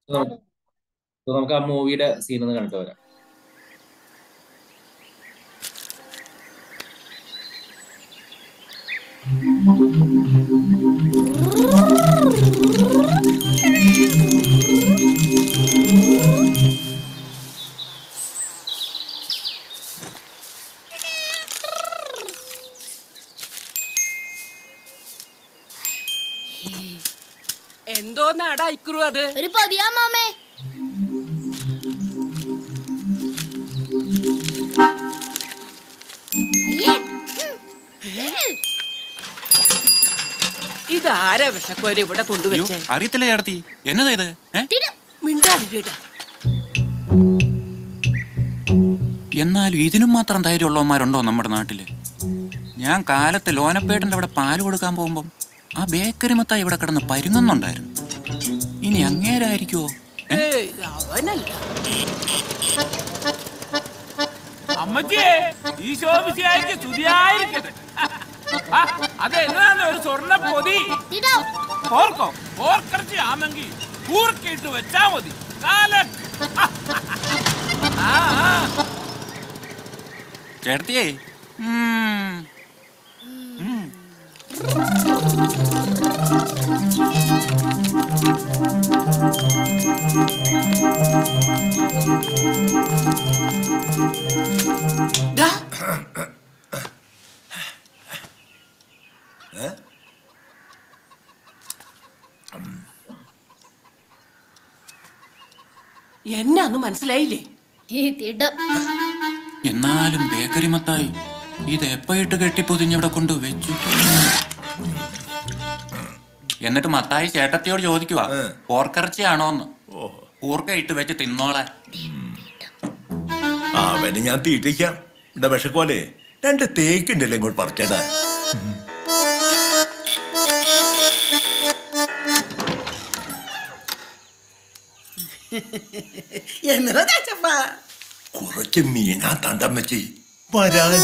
നമുക്ക് നമുക്ക് ആ മൂവിയുടെ സീൻ ഒന്ന് കണ്ടിട്ട് വരാം എന്തോന്നാടാ ഇക്കുറു അത് ഒരു പതിയാ മാമേ ഇതാരാ വിഷക്കോര് ഇവിടെ അയ്യോ കൊണ്ടുവച്ചേ അറിയത്തില്ല ചേട്ടത്തി എന്നതാ ഇത് ഏ മിണ്ടാതിരിടാ എന്നാലും ഇതിനും മാത്രം ധൈര്യമുള്ളവന്മാരുണ്ടോ നമ്മുടെ നാട്ടില് ഞാൻ കാലത്ത് ലോനപ്പേട്ടന്റെ അവിടെ പാല് കൊടുക്കാൻ പോകുമ്പം ആ ബേക്കറി മത്തായി ഇവിടെ കിടന്ന് പരുങ്ങുന്നുണ്ടായിരുന്നു ഇനി അങ്ങേരായിരിക്കുവോ ഏയ് അവനല്ല അമ്മച്ചിയെ ഈ ശോഭിച്ചയായിക്ക് സ്തുതിയായിരിക്കട്ടെ ആ, അത് എന്നതാണ് ഒരു സ്വർണ്ണ പൊതി ഓർക്കോ ഓർക്കറച്ചി ആമെങ്കിൽ കൂർക്കിട്ട് വെച്ചാ മതി കാല ആ ആ ചേട്ടത്തിയേ ഉം. ഉം. എന്നാന്ന് മനസ്സിലായില്ലേ ഈ തിടം എന്നാലും ബേക്കറി മത്തായി ഇത് എപ്പോയിട്ട് കെട്ടിപ്പൊതിഞ്ഞവിടെ കൊണ്ട് വെച്ചു എന്നിട്ട് മത്തായി ചേട്ടത്തിയോട് ചോദിക്കുവാ പോർക്കിറച്ചിയാണോന്ന് കൂർക്ക ഇട്ട് വെച്ച് തിന്നോളെ അവന് ഞാൻ തീറ്റിക്കാം എന്താ വിഷക്കോലെ രണ്ട് തേക്കുണ്ടല്ലോ ഇങ്ങോട്ട് പറിച്ചേടാ എന്നതാ ചാച്ചപ്പ കുറച്ച് മീനാ തണ്ടം വെച്ച് വരാന്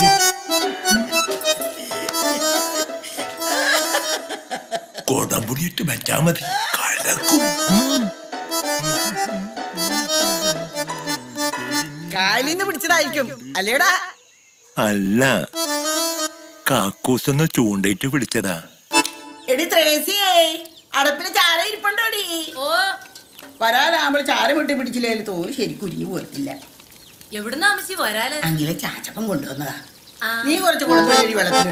കൊടംപുടിയിട്ട് വെച്ചാ മതി കലക്കും കാലിന്ന് പിടിച്ചതായിരിക്കും അല്ലേടാ അല്ല കാക്കൂസൊന്ന് ചൂണ്ടയിട്ട് പിടിച്ചതാ എടി ത്രേസിയേ അടപ്പിന് ചാര ഇരിപ്പുണ്ടോടി ഓ വരാനാകുമ്പോൾ ചാര വിട്ട് പിടിച്ചില്ലേ തോന്നി ശരിക്കും ഉരുങ്ങി പോരത്തില്ല എവിടുന്ന് അമ്മച്ചി വരാല് അങ്കിലെ ചാച്ചപ്പം കൊണ്ടുവന്നതാ ആ. നീ കുറച്ച് കൊടുത്തൊരു വെള്ളത്തിന്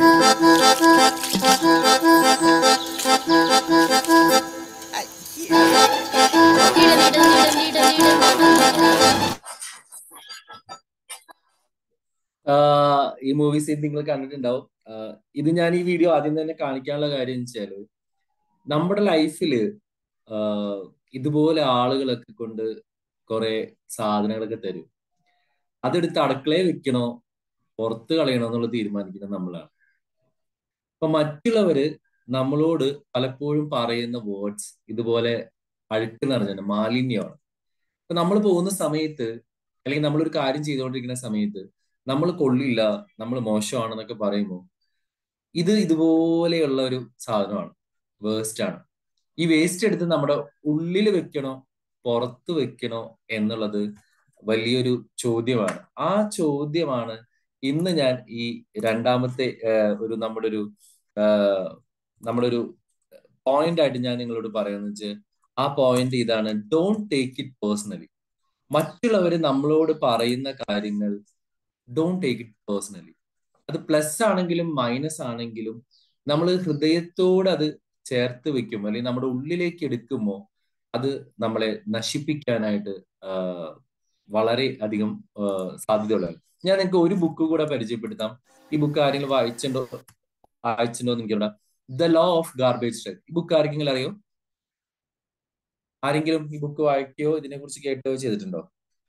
ആഹ് ഈ മൂവി സീൻ നിങ്ങൾ കണ്ടിട്ടുണ്ടാവും ആഹ് ഇത് ഞാൻ ഈ വീഡിയോ ആദ്യം തന്നെ കാണിക്കാനുള്ള കാര്യം എന്ന് വെച്ചാല് നമ്മുടെ ലൈഫില് ആഹ് ഇതുപോലെ ആളുകളൊക്കെ കൊണ്ട് കുറെ സാധനങ്ങളൊക്കെ തരും അതെടുത്ത് അടുക്കളയിൽ വെക്കണോ പുറത്ത് കളയണോ എന്നുള്ളത് തീരുമാനിക്കുന്നത് നമ്മളാണ് അപ്പൊ മറ്റുള്ളവര് നമ്മളോട് പലപ്പോഴും പറയുന്ന വേർഡ്സ് ഇതുപോലെ അഴുക്ക് നിറഞ്ഞാണ് മാലിന്യമാണ് അപ്പൊ നമ്മൾ പോകുന്ന സമയത്ത് അല്ലെങ്കിൽ നമ്മളൊരു കാര്യം ചെയ്തുകൊണ്ടിരിക്കുന്ന സമയത്ത് നമ്മൾ കൊള്ളില്ല നമ്മൾ മോശമാണെന്നൊക്കെ പറയുമ്പോൾ ഇത് ഇതുപോലെയുള്ള ഒരു സാധനമാണ് വേസ്റ്റ് ആണ് ഈ വേസ്റ്റ് എടുത്ത് നമ്മുടെ ഉള്ളിൽ വെക്കണോ പുറത്ത് വെക്കണോ എന്നുള്ളത് വലിയൊരു ചോദ്യമാണ് ആ ചോദ്യമാണ് ഇന്ന് ഞാൻ ഈ രണ്ടാമത്തെ ആഹ്, ഒരു നമ്മുടെ ഒരു ആഹ്, നമ്മുടെ ഒരു പോയിന്റ് ആയിട്ട് ഞാൻ നിങ്ങളോട് പറയുന്നത് വെച്ചാൽ ആ പോയിന്റ് ഇതാണ് ഡോണ്ട് ടേക്ക് ഇറ്റ് പേഴ്സണലി മറ്റുള്ളവർ നമ്മളോട് പറയുന്ന കാര്യങ്ങൾ ഡോണ്ട് ടേക്ക് ഇറ്റ് പേഴ്സണലി അത് പ്ലസ് ആണെങ്കിലും മൈനസ് ആണെങ്കിലും നമ്മൾ ഹൃദയത്തോട് അത് ചേർത്ത് വെക്കും അല്ലെങ്കിൽ നമ്മുടെ ഉള്ളിലേക്ക് എടുക്കുമ്പോൾ അത് നമ്മളെ നശിപ്പിക്കാനായിട്ട് ആഹ്, വളരെ അധികം ആഹ്, സാധ്യതയുള്ളതാണ് ഞാൻ നിങ്ങൾക്ക് ഒരു ബുക്ക് കൂടെ പരിചയപ്പെടുത്താം ഈ ബുക്ക് ആരെങ്കിലും വായിച്ചിട്ടുണ്ടോ വായിച്ചിട്ടുണ്ടോ എന്ന് എനിക്കറിയാം the law of garbage truck ഈ ബുക്ക് ആരെങ്കിലും അറിയോ ആരെങ്കിലും ഈ ബുക്ക് വായിക്കുകയോ ഇതിനെ കുറിച്ച് കേട്ടോ ചെയ്തിട്ടുണ്ടോ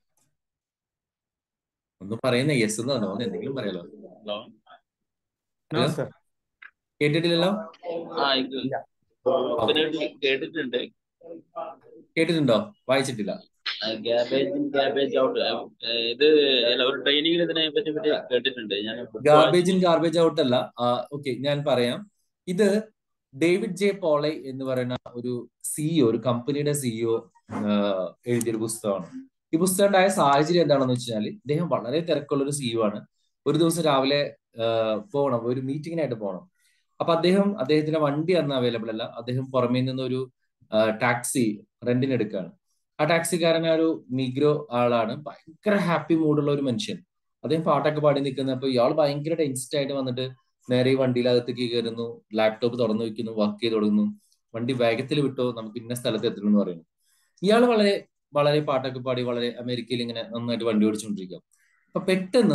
ഒന്ന് പറയുന്ന യെസ് എന്ന് പറഞ്ഞോ ഒന്ന് എന്തെങ്കിലും പറയാലോ ഹലോ കേട്ടിട്ടില്ലല്ലോ ആ ഇത് ഇതിനെപ്പറ്റി കേട്ടിട്ടുണ്ട് കേട്ടിട്ടുണ്ടോ വായിച്ചിട്ടില്ല ഗ്യാബേജ് ഗ്യാബേജ് ഔട്ട് ഇത് അല്ല, ഒരു ട്രെയിനിങ്ങിൽ ഇതിനെ പറ്റി പറ്റി കേട്ടിട്ടുണ്ട് ഞാൻ ഗാർബേജ് ഇൻ ഗാർബേജ് ഔട്ട് അല്ല ഓക്കെ ഞാൻ പറയാം ഇത് ഡേവിഡ് ജെ പോളെ എന്ന് പറയുന്ന ഒരു സിഇഒ ഒരു കമ്പനിയുടെ സിഇഒ എഴുതിയൊരു പുസ്തകമാണ് ഈ പുസ്തകം ഉണ്ടായ സാഹചര്യം എന്താണെന്ന് വെച്ചാൽ ഇദ്ദേഹം വളരെ തിരക്കുള്ള ഒരു സിഇഒ ആണ് ഒരു ദിവസം രാവിലെ ആഹ് പോകണം ഒരു മീറ്റിങ്ങിനായിട്ട് പോകണം അപ്പൊ അദ്ദേഹം അദ്ദേഹത്തിന്റെ വണ്ടി അന്ന് അവൈലബിൾ അല്ല അദ്ദേഹം പുറമേ നിന്ന് ഒരു ടാക്സി റെന്റിന് എടുക്കുകയാണ് ആ ടാക്സിക്കാരൻ ഒരു നിഗ്രോ ആളാണ് ഭയങ്കര ഹാപ്പി മൂഡുള്ള ഒരു മനുഷ്യൻ അദ്ദേഹം പാട്ടൊക്കെ പാടി നിൽക്കുന്നത് അപ്പൊ ഇയാൾ ഭയങ്കര ടെൻസ്ഡ് ആയിട്ട് വന്നിട്ട് നേരെ ഈ വണ്ടിയിലകത്തേക്ക് കയറുന്നു ലാപ്ടോപ്പ് തുറന്നു വെക്കുന്നു വർക്ക് ചെയ്ത് തുടങ്ങുന്നു വണ്ടി വേഗത്തിൽ വിട്ടോ നമുക്ക് ഇന്ന സ്ഥലത്ത് എത്തണം എന്ന് പറയുന്നു ഇയാൾ വളരെ വളരെ പാട്ടൊക്കെ പാടി വളരെ അമേരിക്കയിൽ ഇങ്ങനെ നന്നായിട്ട് വണ്ടി ഓടിച്ചുകൊണ്ടിരിക്കുക അപ്പൊ പെട്ടെന്ന്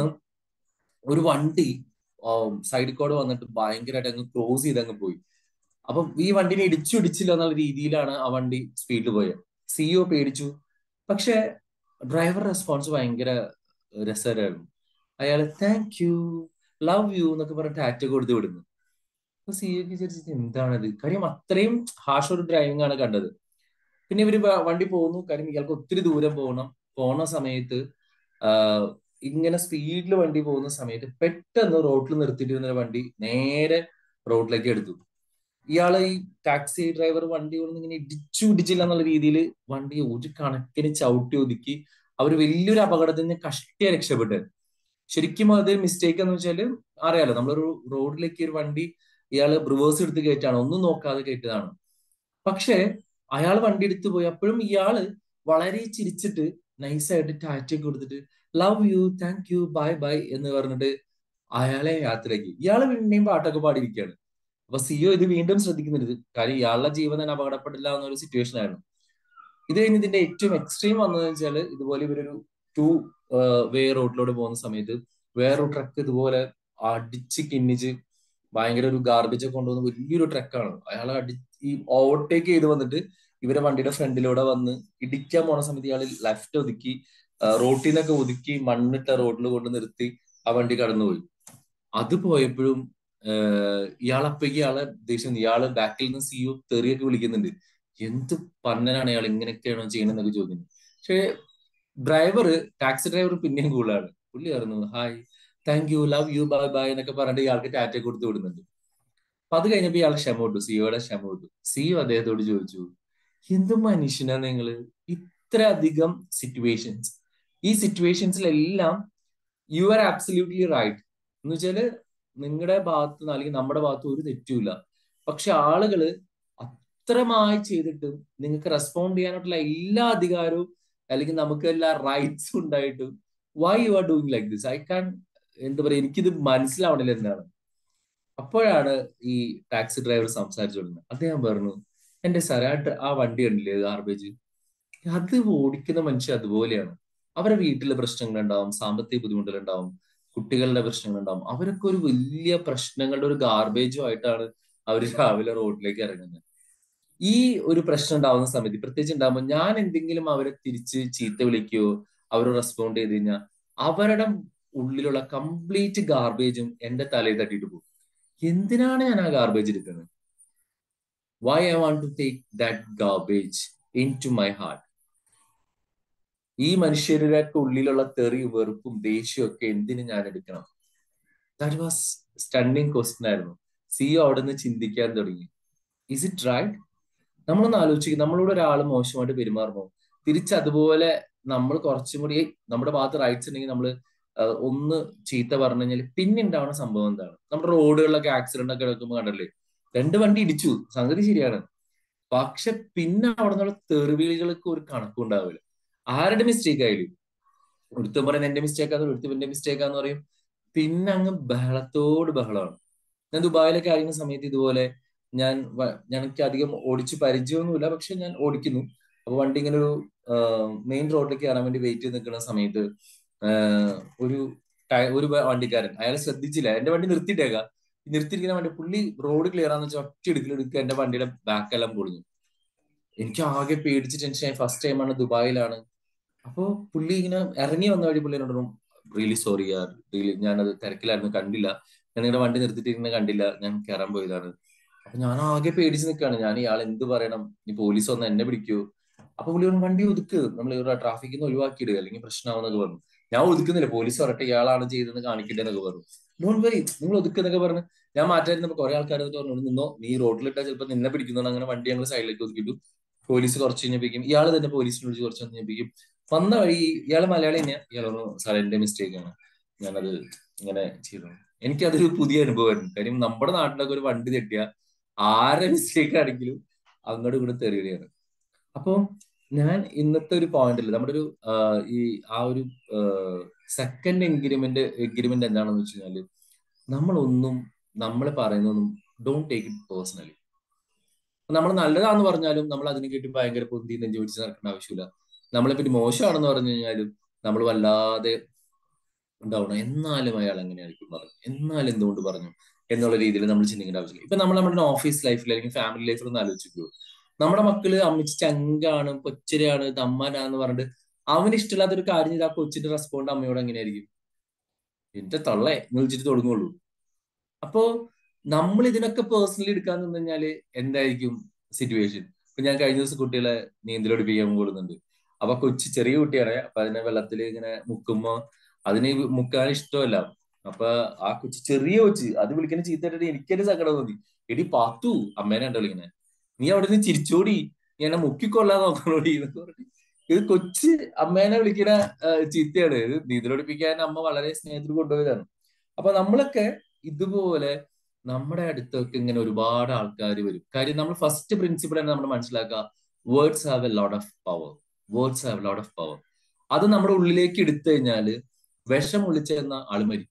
ഒരു വണ്ടി സൈഡിൽ കൂടെ വന്നിട്ട് ഭയങ്കരമായിട്ട് അങ്ങ് ക്രോസ് ചെയ്ത് അങ്ങ് പോയി അപ്പം ഈ വണ്ടിനെ ഇടിച്ചു ഇടിച്ചില്ല എന്നുള്ള രീതിയിലാണ് ആ വണ്ടി സ്പീഡിൽ പോയത് സിഇഒ പേടിച്ചു പക്ഷെ ഡ്രൈവർ റെസ്പോൺസ് ഭയങ്കര രസകരമായിരുന്നു അയാൾ താങ്ക് യു ലവ് യു എന്നൊക്കെ പറഞ്ഞ് ടാറ്റ കൊടുത്ത് വിടുന്നു അപ്പൊ സിഇഒക്ക് വിചാരിച്ചത് എന്താണിത് കാര്യം അത്രയും ഹാഷ് ഒരു ഡ്രൈവിംഗ് ആണ് കണ്ടത് പിന്നെ ഇവര് വ- വണ്ടി പോകുന്നു കാര്യം ഇയാൾക്ക് ഒത്തിരി ദൂരം പോകണം പോണ സമയത്ത് ആഹ് ഇങ്ങനെ സ്പീഡിൽ വണ്ടി പോകുന്ന സമയത്ത് പെട്ടെന്ന് റോഡിൽ നിർത്തിയിട്ടിരുന്ന ഒരു വണ്ടി നേരെ റോഡിലേക്ക് എടുത്തു ഇയാള് ഈ ടാക്സി ഡ്രൈവർ വണ്ടി കൊണ്ട് ഇങ്ങനെ ഇടിച്ചു ഇടിച്ചില്ല എന്നുള്ള രീതിയിൽ വണ്ടി ഒരു കണക്കിന് ചവിട്ടി ഒതുക്കി അവർ വലിയൊരു അപകടത്തിൽ നിന്ന് കഷ്ടിയ രക്ഷപ്പെട്ടത് ശരിക്കും അത് മിസ്റ്റേക്ക് എന്ന് വെച്ചാല് അറിയാലോ നമ്മളൊരു റോഡിലേക്ക് ഒരു വണ്ടി ഇയാള് റിവേഴ്സ് എടുത്ത് കയറ്റാണ് ഒന്നും നോക്കാതെ കയറ്റതാണ് പക്ഷേ അയാൾ വണ്ടി എടുത്തു പോയി അപ്പോഴും ഇയാള് വളരെ ചിരിച്ചിട്ട് നൈസായിട്ട് ടാറ്റൊക്കെ കൊടുത്തിട്ട് love you thank you bye bye എന്ന് പറഞ്ഞിട്ട് അയാളെ യാത്രയാക്കി ഇയാള് പിന്നെയും പാട്ടൊക്കെ പാടിയിരിക്കുകയാണ് അപ്പൊ സിഒ ഇത് വീണ്ടും ശ്രദ്ധിക്കുന്നുണ്ട് കാര്യം ഇയാളുടെ ജീവൻ തന്നെ അപകടപ്പെടില്ല എന്നൊരു സിറ്റുവേഷൻ ആയിരുന്നു ഇത് കഴിഞ്ഞ് ഇതിന്റെ ഏറ്റവും എക്സ്ട്രീം വന്നതെന്ന് വെച്ചാൽ ഇതുപോലെ ഇവരൊരു ടു വേ റോഡിലൂടെ പോകുന്ന സമയത്ത് വേറൊരു ട്രക്ക് ഇതുപോലെ അടിച്ച് കിന്നിച്ച് ഭയങ്കര ഒരു ഗാർബേജ് ഒക്കെ കൊണ്ടുവന്ന വലിയൊരു ട്രക്കാണ് അയാൾ അടി ഈ ഓവർടേക്ക് ചെയ്ത് വന്നിട്ട് ഇവരെ വണ്ടിയുടെ ഫ്രണ്ടിലൂടെ വന്ന് ഇടിക്കാൻ പോണ സമയത്ത് ഇയാൾ ലെഫ്റ്റ് ഒതുക്കി റോട്ടിൽ നിന്നൊക്കെ ഒതുക്കി മണ്ണിട്ട റോഡിൽ കൊണ്ട് നിർത്തി ആ വണ്ടി കടന്നുപോയി അത് പോയപ്പോഴും ഇയാളപ്പേക്ക് ഇയാളെ ദേഷ്യം ഇയാള് ബാക്കിൽ നിന്ന് സിഇഒ തെറിയൊക്കെ വിളിക്കുന്നുണ്ട് എന്ത് പന്നനാണ് ഇയാൾ ഇങ്ങനെയൊക്കെയാണോ ചെയ്യണമെന്നൊക്കെ ചോദിക്കുന്നു പക്ഷേ ഡ്രൈവർ ടാക്സി ഡ്രൈവർ പിന്നെയും കൂളാണ് പുള്ളി പറഞ്ഞു hi thank you love you bye bye എന്നൊക്കെ പറഞ്ഞിട്ട് ഇയാൾക്ക് ടാറ്റ കൊടുത്ത് വിടുന്നുണ്ട് അപ്പൊ അത് കഴിഞ്ഞപ്പോ ഇയാൾ ക്ഷമ വിട്ടു സിഒയുടെ ക്ഷമ വിട്ടു സിഒ അദ്ദേഹത്തോട് ചോദിച്ചു എന്ത് മനുഷ്യനാ നിങ്ങള് ഇത്ര അധികം സിറ്റുവേഷൻസ് ഈ സിറ്റുവേഷൻസിലെല്ലാം യു ആർ ആബ്സല്യൂട്ട്ലി റൈറ്റ് എന്ന് വെച്ചാല് നിങ്ങളുടെ ഭാഗത്ത് നിന്ന് അല്ലെങ്കിൽ നമ്മുടെ ഭാഗത്ത് ഒരു തെറ്റുമില്ല പക്ഷെ ആളുകള് അത്രമായി ചെയ്തിട്ടും നിങ്ങൾക്ക് റെസ്പോണ്ട് ചെയ്യാനായിട്ടുള്ള എല്ലാ അധികാരവും അല്ലെങ്കിൽ നമുക്ക് എല്ലാ റൈറ്റ്സും ഉണ്ടായിട്ടും why you are doing like this I can എന്താ പറയാ എനിക്കിത് മനസ്സിലാവണില്ല എന്താണ് അപ്പോഴാണ് ഈ ടാക്സി ഡ്രൈവർ സംസാരിച്ചു തുടങ്ങുന്നത് അദ്ദേഹം പറഞ്ഞു എന്റെ സാർ ആ ഡ്ര- ആ വണ്ടി കണ്ടില്ലേ ഗാർബേജ് അത് ഓടിക്കുന്ന മനുഷ്യൻ അതുപോലെയാണ് അവരെ വീട്ടിലെ പ്രശ്നങ്ങൾ ഉണ്ടാവും സാമ്പത്തിക ബുദ്ധിമുട്ടുകൾ ഉണ്ടാവും കുട്ടികളുടെ പ്രശ്നങ്ങൾ ഉണ്ടാവും അവരൊക്കെ ഒരു വലിയ പ്രശ്നങ്ങളുടെ ഒരു ഗാർബേജും ആയിട്ടാണ് അവർ രാവിലെ റോഡിലേക്ക് ഇറങ്ങുന്നത് ഈ ഒരു പ്രശ്നം ഉണ്ടാവുന്ന സമയത്ത് പ്രത്യേകിച്ച് ഉണ്ടാകുമ്പോൾ ഞാൻ എന്തെങ്കിലും അവരെ തിരിച്ച് ചീത്ത വിളിക്കുകയോ അവർ റെസ്പോണ്ട് ചെയ്ത് കഴിഞ്ഞാൽ അവരുടെ ഉള്ളിലുള്ള കംപ്ലീറ്റ് ഗാർബേജും എന്റെ തലയിൽ തട്ടിയിട്ട് പോകും എന്തിനാണ് ഞാൻ ആ ഗാർബേജ് എടുക്കുന്നത് why I want to take that garbage into my heart ഈ മനുഷ്യരുടെ ഉള്ളിലുള്ള തെറി വെറുപ്പും ദേഷ്യവും ഒക്കെ എന്തിനു ഞാൻ എടുക്കണം ദാറ്റ് വാസ് സ്റ്റണ്ണിങ് ക്വസ്റ്റ്യൻ ആയിരുന്നു സിഒ അവിടെ നിന്ന് ചിന്തിക്കാൻ തുടങ്ങി ഇസ് ഇറ്റ് റൈറ്റ് നമ്മളൊന്ന് ആലോചിക്കും നമ്മളോട് ഒരാൾ മോശമായിട്ട് പെരുമാറുമോ തിരിച്ച് അതുപോലെ നമ്മൾ കുറച്ചും കൂടി "ഏയ്, നമ്മുടെ ഭാഗത്ത് റൈറ്റ്സ് ഉണ്ടെങ്കിൽ നമ്മൾ ഒന്ന് ചീത്ത പറഞ്ഞു കഴിഞ്ഞാൽ പിന്നെ ഉണ്ടാവുന്ന സംഭവം എന്താണ് നമ്മുടെ റോഡുകളിലൊക്കെ ആക്സിഡന്റ് ഒക്കെ നടക്കുമ്പോൾ കണ്ടല്ലേ രണ്ട് വണ്ടി ഇടിച്ചു സംഗതി ശരിയാണ് പക്ഷെ പിന്നെ അവിടെ നിന്നുള്ള തെറിവിളികൾക്ക് ഒരു കണക്കും ഉണ്ടാവില്ല ആരുടെ മിസ്റ്റേക്ക് ആയാലും ഒരുത്തൻ പറയുന്നത് എന്റെ മിസ്റ്റേക്ക് ആണ് ഒരുത്തവന്റെ മിസ്റ്റേക്ക് ആന്ന് പറയും പിന്നെ അങ്ങ് ബഹളത്തോട് ബഹളമാണ് ഞാൻ ദുബായിലൊക്കെ ആയിരുന്ന സമയത്ത് ഇതുപോലെ ഞാൻ വ- ഞങ്ങൾക്ക് അധികം ഓടിച്ച് പരിചയമൊന്നുമില്ല പക്ഷെ ഞാൻ ഓടിക്കുന്നു അപ്പൊ വണ്ടി ഇങ്ങനെ ഒരു മെയിൻ റോഡിലേക്ക് കയറാൻ വേണ്ടി വെയിറ്റ് ചെയ്ത് നിൽക്കുന്ന സമയത്ത് ആഹ് ഒരു ടയ- ഒരു വ- വണ്ടിക്കാരൻ അയാൾ ശ്രദ്ധിച്ചില്ല എന്റെ വണ്ടി നിർത്തിയിട്ടേക്ക നിർത്തിയിരിക്കുന്ന വണ്ടി പുള്ളി റോഡ് ക്ലിയർ ആണെന്ന് വെച്ചാൽ ഒറ്റ എടുക്കലെടുക്കുക എന്റെ വണ്ടിയുടെ ബാക്കെല്ലാം പൊളിഞ്ഞു എനിക്ക് ആകെ പേടിച്ച് ടെൻഷനായി ഫസ്റ്റ് ടൈമാണ് ദുബായിലാണ് അപ്പോ പുള്ളി ഇങ്ങനെ ഇറങ്ങി വന്ന വഴി പുള്ളി എന്നോട് റിയലി സോറി യാർ റിയലി ഞാനത് തിരക്കിലായിരുന്നു കണ്ടില്ല ഞാൻ നിങ്ങളുടെ വണ്ടി നിർത്തിയിട്ടിരുന്ന കണ്ടില്ല ഞാൻ കയറാൻ പോയതാണ് അപ്പൊ ഞാൻ ആകെ പേടിച്ച് നിൽക്കുകയാണ് ഞാൻ ഇയാൾ എന്ത് പറയണം ഈ പോലീസ് വന്ന് എന്നെ പിടിക്കൂ അപ്പൊ പുള്ളി പറഞ്ഞു വണ്ടി ഒതുക്ക് നമ്മൾ ട്രാഫിക്കിൽ നിന്ന് ഒഴിവാക്കിയിടുക അല്ലെങ്കിൽ പ്രശ്നമാവുന്നൊക്കെ പറഞ്ഞു ഞാൻ ഒതുക്കുന്നില്ല പോലീസ് പറയട്ടെ ഇയാളാണ് ചെയ്തതെന്ന് കാണിക്കട്ടെ എന്നൊക്കെ പറഞ്ഞു ഡോണ്ട് വരി നിങ്ങൾ ഒതുക്കുന്നൊക്കെ പറഞ്ഞു ഞാൻ മാറ്റായിരുന്നപ്പോ കുറെ ആൾക്കാർ പറഞ്ഞു നിന്നോ നീ റോഡിലിട്ടാൽ ചിലപ്പോൾ നിന്നെ പിടിക്കുന്നതാണ് അങ്ങനെ വണ്ടി ഞങ്ങൾ സൈഡിലേക്ക് ഒതുക്കിയിട്ടു പോലീസ് കുറച്ച് കഴിഞ്ഞപ്പിക്കും ഇയാൾ തന്നെ പോലീസിനെ വിളിച്ച് കുറച്ച് കഴിഞ്ഞപ്പിക്കും വന്ന വഴി ഇയാൾ മലയാളി തന്നെയാ ഇയാൾ പറഞ്ഞു സാർ എന്റെ മിസ്റ്റേക്ക് ആണ് ഞാനത് ഇങ്ങനെ ചെയ്തു എനിക്കതൊരു പുതിയ അനുഭവമായിരുന്നു കാര്യം നമ്മുടെ നാട്ടിലൊക്കെ ഒരു വണ്ടി തെറ്റിയ ആരെ മിസ്റ്റേക്ക് ആണെങ്കിലും അങ്ങോട്ടും ഇങ്ങോട്ടും തെറിയുകയാണ് അപ്പൊ ഞാൻ ഇന്നത്തെ ഒരു പോയിന്റിൽ നമ്മുടെ ഒരു ആഹ്, ഈ ആ ഒരു സെക്കൻഡ് എഗ്രിമെന്റ് എഗ്രിമെന്റ് എന്താണെന്ന് വെച്ച് കഴിഞ്ഞാല് നമ്മളൊന്നും നമ്മൾ പറയുന്നൊന്നും ഡോണ്ട് ടേക്ക് ഇറ്റ് പേഴ്സണലി നമ്മൾ നല്ലതാന്ന് പറഞ്ഞാലും നമ്മൾ അതിനെ കേട്ട് ഭയങ്കര പൊന്തി നെഞ്ചു പിടിച്ച് നടക്കേണ്ട ആവശ്യമില്ല നമ്മളെ പറ്റി മോശമാണെന്ന് പറഞ്ഞു കഴിഞ്ഞാലും നമ്മൾ വല്ലാതെ ഡൗൺ എന്നാലും അയാൾ എങ്ങനെയായിരിക്കും പറഞ്ഞു എന്നാലും എന്തുകൊണ്ട് പറഞ്ഞു എന്നുള്ള രീതിയിൽ നമ്മൾ ചിന്തിക്കേണ്ട ആവശ്യമില്ല ഇപ്പൊ നമ്മൾ നമ്മുടെ ഓഫീസ് ലൈഫിൽ അല്ലെങ്കിൽ ഫാമിലി ലൈഫിൽ ഒന്ന് ആലോചിക്കൂ നമ്മുടെ മക്കള് അമ്മച്ചി ചങ്കാണ് കൊച്ചരയാണ് ദമ്മാനാന്ന് പറഞ്ഞിട്ട് അവന് ഇഷ്ടമില്ലാത്ത ഒരു കാര്യം ചെയ്ത് ആ കൊച്ചിന്റെ റെസ്പോണ്ട് അമ്മയോട് എങ്ങനെയായിരിക്കും എന്റെ തള്ളേ എന്ന് വിളിച്ചിട്ട് തുടങ്ങുള്ളൂ അപ്പോ നമ്മൾ ഇതിനൊക്കെ പേഴ്സണലി എടുക്കാൻ നിന്ന് കഴിഞ്ഞാല് എന്തായിരിക്കും സിറ്റുവേഷൻ ഇപ്പൊ ഞാൻ കഴിഞ്ഞ ദിവസം കുട്ടികളെ നീന്തൽ പഠിപ്പിക്കാൻ കൂടുന്നുണ്ട് അപ്പൊ കൊച്ചു ചെറിയ കുട്ടിയാണ് അപ്പൊ അതിനെ വെള്ളത്തിൽ ഇങ്ങനെ മുക്കുമ്പോ അതിന് മുക്കാൻ ഇഷ്ടമല്ല അപ്പൊ ആ കൊച്ചു ചെറിയ കൊച്ച് അത് വിളിക്കുന്ന ചീത്തയിട്ട് എനിക്കൊരു സങ്കടം തോന്നി എടി പാത്തു അമ്മേനെ ഉണ്ടോ വിളിക്കണേ നീ അവിടെ നിന്ന് ചിരിച്ചോടി നീ എന്നെ മുക്കിക്കൊള്ളാൻ നോക്കണോടി എന്നൊക്കെ പറഞ്ഞു ഇത് കൊച്ച് അമ്മേനെ വിളിക്കുന്ന ആ, ചീത്തയാണ് ഇത് നീന്തൽ പഠിപ്പിക്കാൻ അമ്മ വളരെ സ്നേഹത്തിൽ കൊണ്ടുപോയതാണ് അപ്പൊ നമ്മളൊക്കെ ഇതുപോലെ നമ്മുടെ അടുത്തൊക്കെ ഇങ്ങനെ ഒരുപാട് ആൾക്കാർ വരും കാര്യം നമ്മൾ ഫസ്റ്റ് പ്രിൻസിപ്പിൾ തന്നെ നമ്മൾ മനസ്സിലാക്കുക words have a lot of power words have lot of power അത് നമ്മുടെ ഉള്ളിലേക്ക് എടുത്തു കഴിഞ്ഞാല് വിഷം ഒളിച്ചെന്ന ആള് മരിക്കും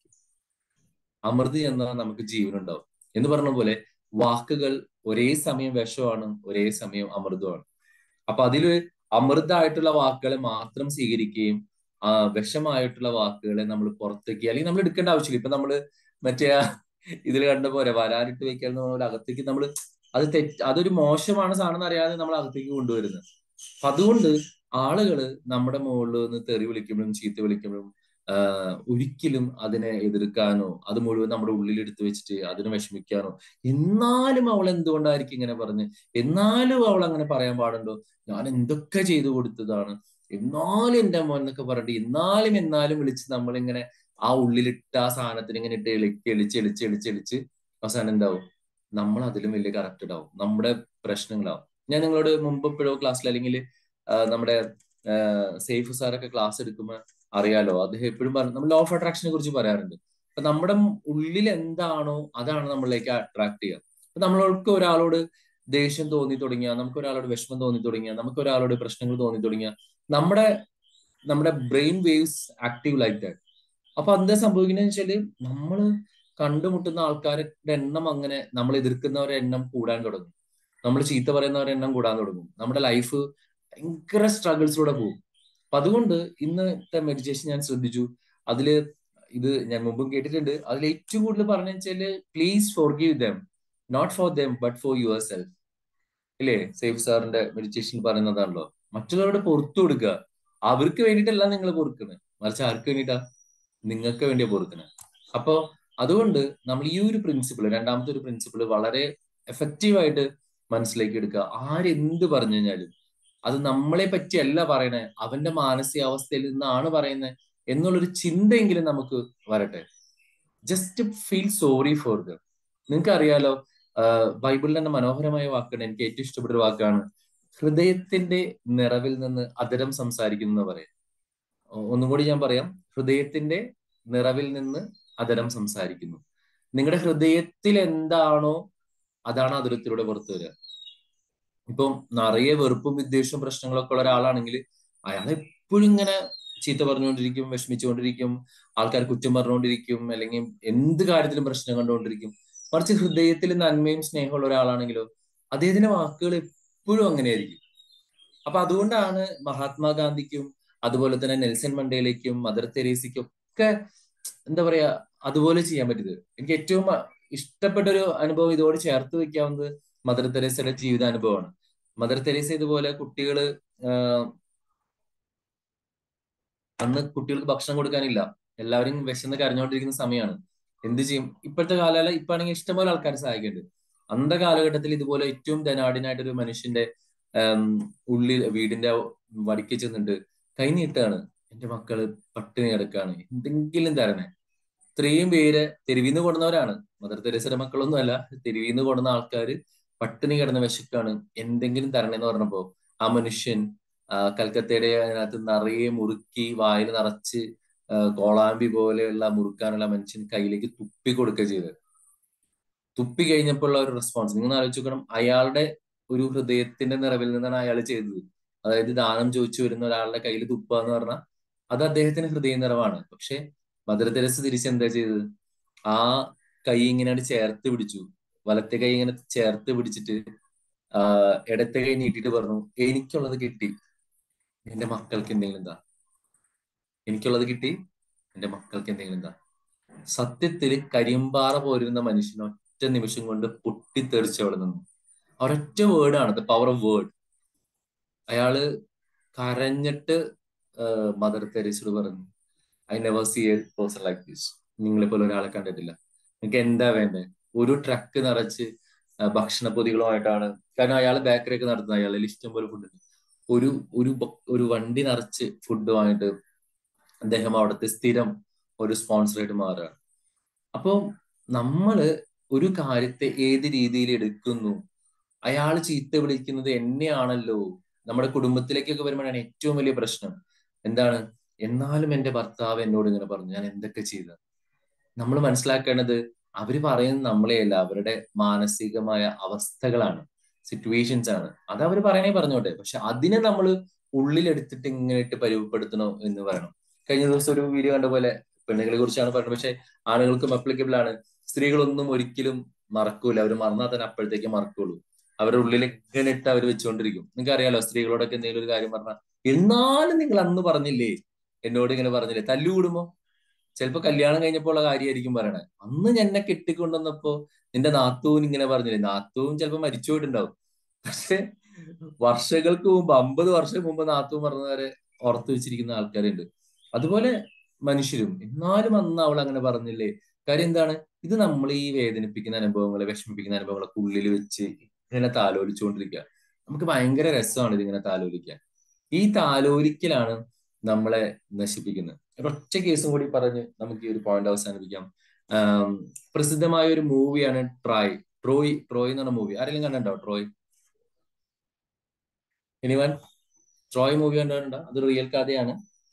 അമൃത് എന്ന നമുക്ക് ജീവനുണ്ടാവും എന്ന് പറഞ്ഞ പോലെ വാക്കുകൾ ഒരേ സമയം വിഷമാണ് ഒരേ സമയം അമൃതമാണ് അപ്പൊ അതില് അമൃതമായിട്ടുള്ള വാക്കുകളെ മാത്രം സ്വീകരിക്കുകയും ആ വിഷമായിട്ടുള്ള വാക്കുകളെ നമ്മൾ പുറത്തേക്ക് അല്ലെങ്കിൽ നമ്മൾ എടുക്കേണ്ട ആവശ്യമില്ല ഇപ്പൊ നമ്മള് മറ്റേ ഇതിൽ കണ്ട പോലെ വരാനിട്ട് വെക്കാൻ പോലെ അകത്തേക്ക് നമ്മൾ അത് തെറ്റ് അതൊരു മോശമാണ് സാധനം എന്ന് അറിയാതെ നമ്മൾ അകത്തേക്ക് കൊണ്ടുവരുന്നത് അപ്പൊ അതുകൊണ്ട് ആളുകള് നമ്മുടെ മുകളിൽ നിന്ന് തെറി വിളിക്കുമ്പോഴും ചീത്ത വിളിക്കുമ്പോഴും ആഹ് ഒരിക്കലും അതിനെ എതിർക്കാനോ അത് മുഴുവൻ നമ്മുടെ ഉള്ളിൽ എടുത്തു വെച്ചിട്ട് അതിനെ വിഷമിക്കാനോ എന്നാലും അവൾ എന്തുകൊണ്ടായിരിക്കും ഇങ്ങനെ പറഞ്ഞ് എന്നാലും അവൾ അങ്ങനെ പറയാൻ പാടുണ്ടോ ഞാൻ എന്തൊക്കെ ചെയ്തു കൊടുത്തതാണ് എന്നാലും എന്റെ മോൻ എന്നൊക്കെ പറഞ്ഞിട്ട് എന്നാലും എന്നാലും വിളിച്ച് നമ്മളിങ്ങനെ ആ ഉള്ളിലിട്ട ആ സാധനത്തിന് ഇങ്ങനെ ഇട്ട് എളിച്ച് എളിച്ച് എളിച്ച് എളിച്ച് എളിച്ച് അവസാനം എന്താവും നമ്മൾ അതിലും വലിയ കറക്റ്റഡ് ആവും നമ്മുടെ പ്രശ്നങ്ങളാവും ഞാൻ നിങ്ങളോട് മുമ്പ് എപ്പോഴോ ക്ലാസ്സിൽ അല്ലെങ്കിൽ നമ്മുടെ സേഫ് സാറൊക്കെ ക്ലാസ് എടുക്കുമ്പോൾ അറിയാലോ അദ്ദേഹം എപ്പോഴും പറഞ്ഞു നമ്മൾ ലോ ഓഫ് അട്രാക്ഷനെ കുറിച്ച് പറയാറുണ്ട് അപ്പൊ നമ്മുടെ ഉള്ളിൽ എന്താണോ അതാണ് നമ്മളിലേക്ക് അട്രാക്ട് ചെയ്യുക അപ്പൊ നമ്മൾക്ക് ഒരാളോട് ദേഷ്യം തോന്നി തുടങ്ങിയ നമുക്ക് ഒരാളോട് വിഷമം തോന്നി തുടങ്ങിയ നമുക്ക് ഒരാളോട് പ്രശ്നങ്ങൾ തോന്നി തുടങ്ങിയ നമ്മുടെ നമ്മുടെ brain waves active like that അപ്പൊ എന്താ സംഭവിക്കുന്നത് വെച്ചാല് നമ്മള് കണ്ടുമുട്ടുന്ന ആൾക്കാരുടെ എണ്ണം അങ്ങനെ നമ്മൾ എതിർക്കുന്നവരുടെ എണ്ണം കൂടാൻ തുടങ്ങും നമ്മൾ ചീത്ത പറയുന്നവരുടെ എണ്ണം കൂടാൻ തുടങ്ങും നമ്മുടെ ലൈഫ് ഭയങ്കര സ്ട്രഗിൾസിലൂടെ പോകും അപ്പൊ അതുകൊണ്ട് ഇന്നത്തെ മെഡിറ്റേഷൻ ഞാൻ ശ്രദ്ധിച്ചു അതില് ഇത് ഞാൻ മുമ്പും കേട്ടിട്ടുണ്ട് അതിൽ ഏറ്റവും കൂടുതൽ പറഞ്ഞു വെച്ചാല് please forgive them not for them but for yourself ഇല്ലേ സേഫ് സാറിന്റെ മെഡിറ്റേഷൻ പറയുന്നതാണല്ലോ മറ്റുള്ളവരോട് പുറത്തു കൊടുക്കുക അവർക്ക് വേണ്ടിയിട്ടല്ല നിങ്ങൾ പൊറുക്കുന്നത് മറിച്ച് ആർക്ക് വേണ്ടിയിട്ടാ നിങ്ങൾക്ക് വേണ്ടിയാ പൊറുക്കുന്നത് അപ്പോ അതുകൊണ്ട് നമ്മൾ ഈ ഒരു പ്രിൻസിപ്പിൾ രണ്ടാമത്തെ ഒരു പ്രിൻസിപ്പിൾ വളരെ എഫക്റ്റീവ് ആയിട്ട് മനസ്സിലേക്ക് എടുക്കുക ആരെന്ത് പറഞ്ഞു കഴിഞ്ഞാലും അത് നമ്മളെ പറ്റിയല്ല പറയണേ അവന്റെ മാനസികാവസ്ഥയിൽ നിന്നാണ് പറയുന്നത് എന്നുള്ളൊരു ചിന്തയെങ്കിലും നമുക്ക് വരട്ടെ just feel sorry for them നിങ്ങൾക്ക് അറിയാലോ ബൈബിളിൽ തന്നെ മനോഹരമായ വാക്കാണ് എനിക്ക് ഏറ്റവും ഇഷ്ടപ്പെട്ട ഒരു വാക്കാണ് ഹൃദയത്തിന്റെ നിറവിൽ നിന്ന് അതരം സംസാരിക്കുന്നു എന്ന് പറയാം ഒന്നും കൂടി ഞാൻ പറയാം ഹൃദയത്തിന്റെ നിറവിൽ നിന്ന് അതരം സംസാരിക്കുന്നു നിങ്ങളുടെ ഹൃദയത്തിൽ എന്താണോ അതാണ് അതിരത്തിലൂടെ പുറത്തു വരിക ഇപ്പം നിറയെ വെറുപ്പും വിദ്വേഷവും പ്രശ്നങ്ങളൊക്കെ ഉള്ള ഒരാളാണെങ്കിൽ അയാൾ എപ്പോഴും ഇങ്ങനെ ചീത്ത പറഞ്ഞുകൊണ്ടിരിക്കും വിഷമിച്ചുകൊണ്ടിരിക്കും ആൾക്കാർ കുറ്റം പറഞ്ഞുകൊണ്ടിരിക്കും അല്ലെങ്കിൽ എന്ത് കാര്യത്തിലും പ്രശ്നം കണ്ടുകൊണ്ടിരിക്കും മറിച്ച് ഹൃദയത്തിൽ നന്മയും സ്നേഹമുള്ള ഒരാളാണെങ്കിലോ അദ്ദേഹത്തിന്റെ വാക്കുകൾ എപ്പോഴും അങ്ങനെയായിരിക്കും അപ്പൊ അതുകൊണ്ടാണ് മഹാത്മാഗാന്ധിക്കും അതുപോലെ തന്നെ നെൽസൺ മണ്ടേലയ്ക്കും മദർ തെരേസയ്ക്കും ഒക്കെ എന്താ പറയാ അതുപോലെ ചെയ്യാൻ പറ്റിയത് എനിക്ക് ഏറ്റവും ഇഷ്ടപ്പെട്ട ഒരു അനുഭവം ഇതോട് ചേർത്ത് വെക്കാവുന്നത് മദർ തെരേസയുടെ ജീവിതാനുഭവമാണ് മദർ തെരേസ ഇതുപോലെ കുട്ടികള് അന്ന് കുട്ടികൾക്ക് ഭക്ഷണം കൊടുക്കാനില്ല എല്ലാവരും വിശന്ന് കരഞ്ഞുകൊണ്ടിരിക്കുന്ന സമയമാണ് എന്ത് ചെയ്യും ഇപ്പോഴത്തെ കാലം ഇപ്പൊ ആണെങ്കിൽ ഇഷ്ടംപോലെ ആൾക്കാർ സഹായിക്കുന്നുണ്ട് അന്നത്തെ കാലഘട്ടത്തിൽ ഇതുപോലെ ഏറ്റവും ധനാടിനായിട്ടൊരു മനുഷ്യന്റെ ഉള്ളിൽ വീടിന്റെ വടിക്ക് ചെന്നിട്ട് കൈ നീട്ടാണ് എന്റെ മക്കള് പട്ടിണി കിടക്കാണ് എന്തെങ്കിലും തരണേ ഇത്രയും പേര് തെരുവിൽ നിന്ന് കൊണ്ടുവന്നവരാണ് മദർ തെരേസയുടെ മക്കളൊന്നും അല്ല തെരുവിൽ നിന്ന് കൊണ്ടുവന്ന ആൾക്കാര് പട്ടിണി കിടന്ന വിശക്കാണ് എന്തെങ്കിലും തരണേന്ന് പറഞ്ഞപ്പോ ആ മനുഷ്യൻ ആ, കൽക്കത്തയുടെ അതിനകത്ത് നിറയെ മുറുക്കി വായിൽ നിറച്ച് ആ, കോളാമ്പി പോലെയുള്ള മുറുക്കാനുള്ള മനുഷ്യൻ കയ്യിലേക്ക് തുപ്പി കൊടുക്കുക ചെയ്തത് തുപ്പി കഴിഞ്ഞപ്പോൾ ഉള്ള ഒരു റെസ്പോൺസ് നിങ്ങൾ ആലോചിച്ച് നോക്കണം അയാളുടെ ഒരു ഹൃദയത്തിന്റെ നിറവിൽ നിന്നാണ് അയാൾ ചെയ്തത് അതായത് ദാനം ചോദിച്ചു വരുന്ന ഒരാളുടെ കയ്യിൽ തുപ്പുക എന്ന് പറഞ്ഞാൽ അത് അദ്ദേഹത്തിന് ഹൃദയ നിറവാണ് പക്ഷെ മദർ തെരേസ തിരിച്ച് എന്താ ചെയ്തത് ആ കൈ ഇങ്ങനെ ചേർത്ത് പിടിച്ചു വലത്തെ കൈ ഇങ്ങനെ ചേർത്ത് പിടിച്ചിട്ട് ആ ഇടത്തെ കൈ നീട്ടിയിട്ട് പറഞ്ഞു എനിക്കുള്ളത് കിട്ടി എന്റെ മക്കൾക്ക് എന്തെങ്കിലും എന്താ എനിക്കുള്ളത് കിട്ടി എന്റെ മക്കൾക്ക് എന്തെങ്കിലും എന്താ സത്യത്തില് കരിമ്പാറ പോരുന്ന മനുഷ്യൻ ഒറ്റ നിമിഷം കൊണ്ട് പൊട്ടിത്തെറിച്ച് അവിടെ നിന്നു ഒരൊറ്റ വേർഡാണ് ദ പവർ ഓഫ് വേർഡ് അയാള് കരഞ്ഞിട്ട് മദർ തെരേസയോട് പറഞ്ഞു I never see a person like this നിങ്ങളെ പോലെ ഒരാളെ കണ്ടിട്ടില്ല നിങ്ങൾക്ക് എന്താ വേണ്ടേ ഒരു ട്രക്ക് നിറച്ച് ആ, ഭക്ഷണ പൊതികളുമായിട്ടാണ് കാരണം അയാൾ ബേക്കറി ഒക്കെ നടത്തുന്ന അയാളിൽ ഇഷ്ടം പോലെ ഫുഡ് ഉണ്ട് ഒരു ഒരു ബ- ഒരു വണ്ടി നിറച്ച് ഫുഡുമായിട്ട് അദ്ദേഹം അവിടുത്തെ സ്ഥിരം ഒരു സ്പോൺസറായിട്ട് മാറുകയാണ് അപ്പൊ നമ്മള് ഒരു കാര്യത്തെ ഏത് രീതിയിൽ എടുക്കുന്നു അയാൾ ചീത്ത വിളിക്കുന്നത് എന്നെയാണല്ലോ നമ്മുടെ കുടുംബത്തിലേക്കൊക്കെ വരുമ്പോഴാണ് ഏറ്റവും വലിയ പ്രശ്നം എന്താണ് എന്നാലും എന്റെ ഭർത്താവ് എന്നോട് ഇങ്ങനെ പറഞ്ഞു ഞാൻ എന്തൊക്കെ ചെയ്ത നമ്മൾ മനസ്സിലാക്കേണ്ടത് അവര് പറയുന്നത് നമ്മളെയല്ല അവരുടെ മാനസികമായ അവസ്ഥകളാണ് സിറ്റുവേഷൻസ് ആണ് അത് അവർ പറയണേ പറഞ്ഞോട്ടെ പക്ഷെ അതിനെ നമ്മൾ ഉള്ളിലെടുത്തിട്ട് ഇങ്ങനെ ഇട്ട് പരിവപ്പെടുത്തണോ എന്ന് പറയണം കഴിഞ്ഞ ദിവസം ഒരു വീഡിയോ കണ്ട പോലെ പെണ്ണുങ്ങളെ കുറിച്ചാണ് പറഞ്ഞത് പക്ഷെ ആണുങ്ങൾക്കും അപ്ലിക്കബിൾ ആണ് സ്ത്രീകളൊന്നും ഒരിക്കലും മറക്കൂല അവർ മറന്നാൽ തന്നെ അപ്പോഴത്തേക്ക് മറക്കുള്ളൂ അവരുടെ ഉള്ളിൽ ഇങ്ങനെ ഇട്ട് അവർ വെച്ചുകൊണ്ടിരിക്കും നിങ്ങൾക്ക് അറിയാലോ സ്ത്രീകളോടൊക്കെ എന്തെങ്കിലും ഒരു കാര്യം പറഞ്ഞാൽ എന്നാലും നിങ്ങൾ അന്ന് പറഞ്ഞില്ലേ എന്നോട് ഇങ്ങനെ പറഞ്ഞില്ലേ തല്ലുകൂടുമോ ചിലപ്പോ കല്യാണം കഴിഞ്ഞപ്പോൾ ഉള്ള കാര്യമായിരിക്കും പറയണേ അന്ന് എന്നെ കെട്ടിക്കൊണ്ടുവന്നപ്പോ നിന്റെ നാത്തൂൻ ഇങ്ങനെ പറഞ്ഞില്ലേ നാത്തൂൻ ചിലപ്പോ മരിച്ചു പോയിട്ടുണ്ടാവും പക്ഷെ വർഷങ്ങൾക്ക് മുമ്പ് അമ്പത് വർഷം മുമ്പ് നാത്തൂൻ പറഞ്ഞവരെ ഓർത്തു വെച്ചിരിക്കുന്ന ആൾക്കാരുണ്ട് അതുപോലെ മനുഷ്യരും എന്നാലും അന്ന് അവൾ അങ്ങനെ പറഞ്ഞില്ലേ കാര്യം എന്താണ് ഇത് നമ്മൾ ഈ വേദനിപ്പിക്കുന്ന അനുഭവങ്ങളെ വിഷമിപ്പിക്കുന്ന അനുഭവങ്ങളൊക്കെ ഉള്ളിൽ വെച്ച് ഇങ്ങനെ താലോലിച്ചുകൊണ്ടിരിക്കുക നമുക്ക് ഭയങ്കര രസമാണ് ഇതിങ്ങനെ താലോലിക്കാൻ ഈ താലോലിക്കലാണ് നമ്മളെ നശിപ്പിക്കുന്നത് ഒരൊറ്റ കേസും കൂടി പറഞ്ഞ് നമുക്ക് ഈ ഒരു പോയിന്റ് അവസാനിപ്പിക്കാം ആം, പ്രസിദ്ധമായ ഒരു മൂവിയാണ് ട്രായ് ട്രോയ് ട്രോയ് എന്ന് പറഞ്ഞ മൂവി ആരെങ്കിലും കണ്ടിട്ടുണ്ടോ ട്രോയ് എനിവൻ ട്രോയ് മൂവി കണ്ടിട്ടുണ്ടോ അത് റിയൽ കഥയാണ്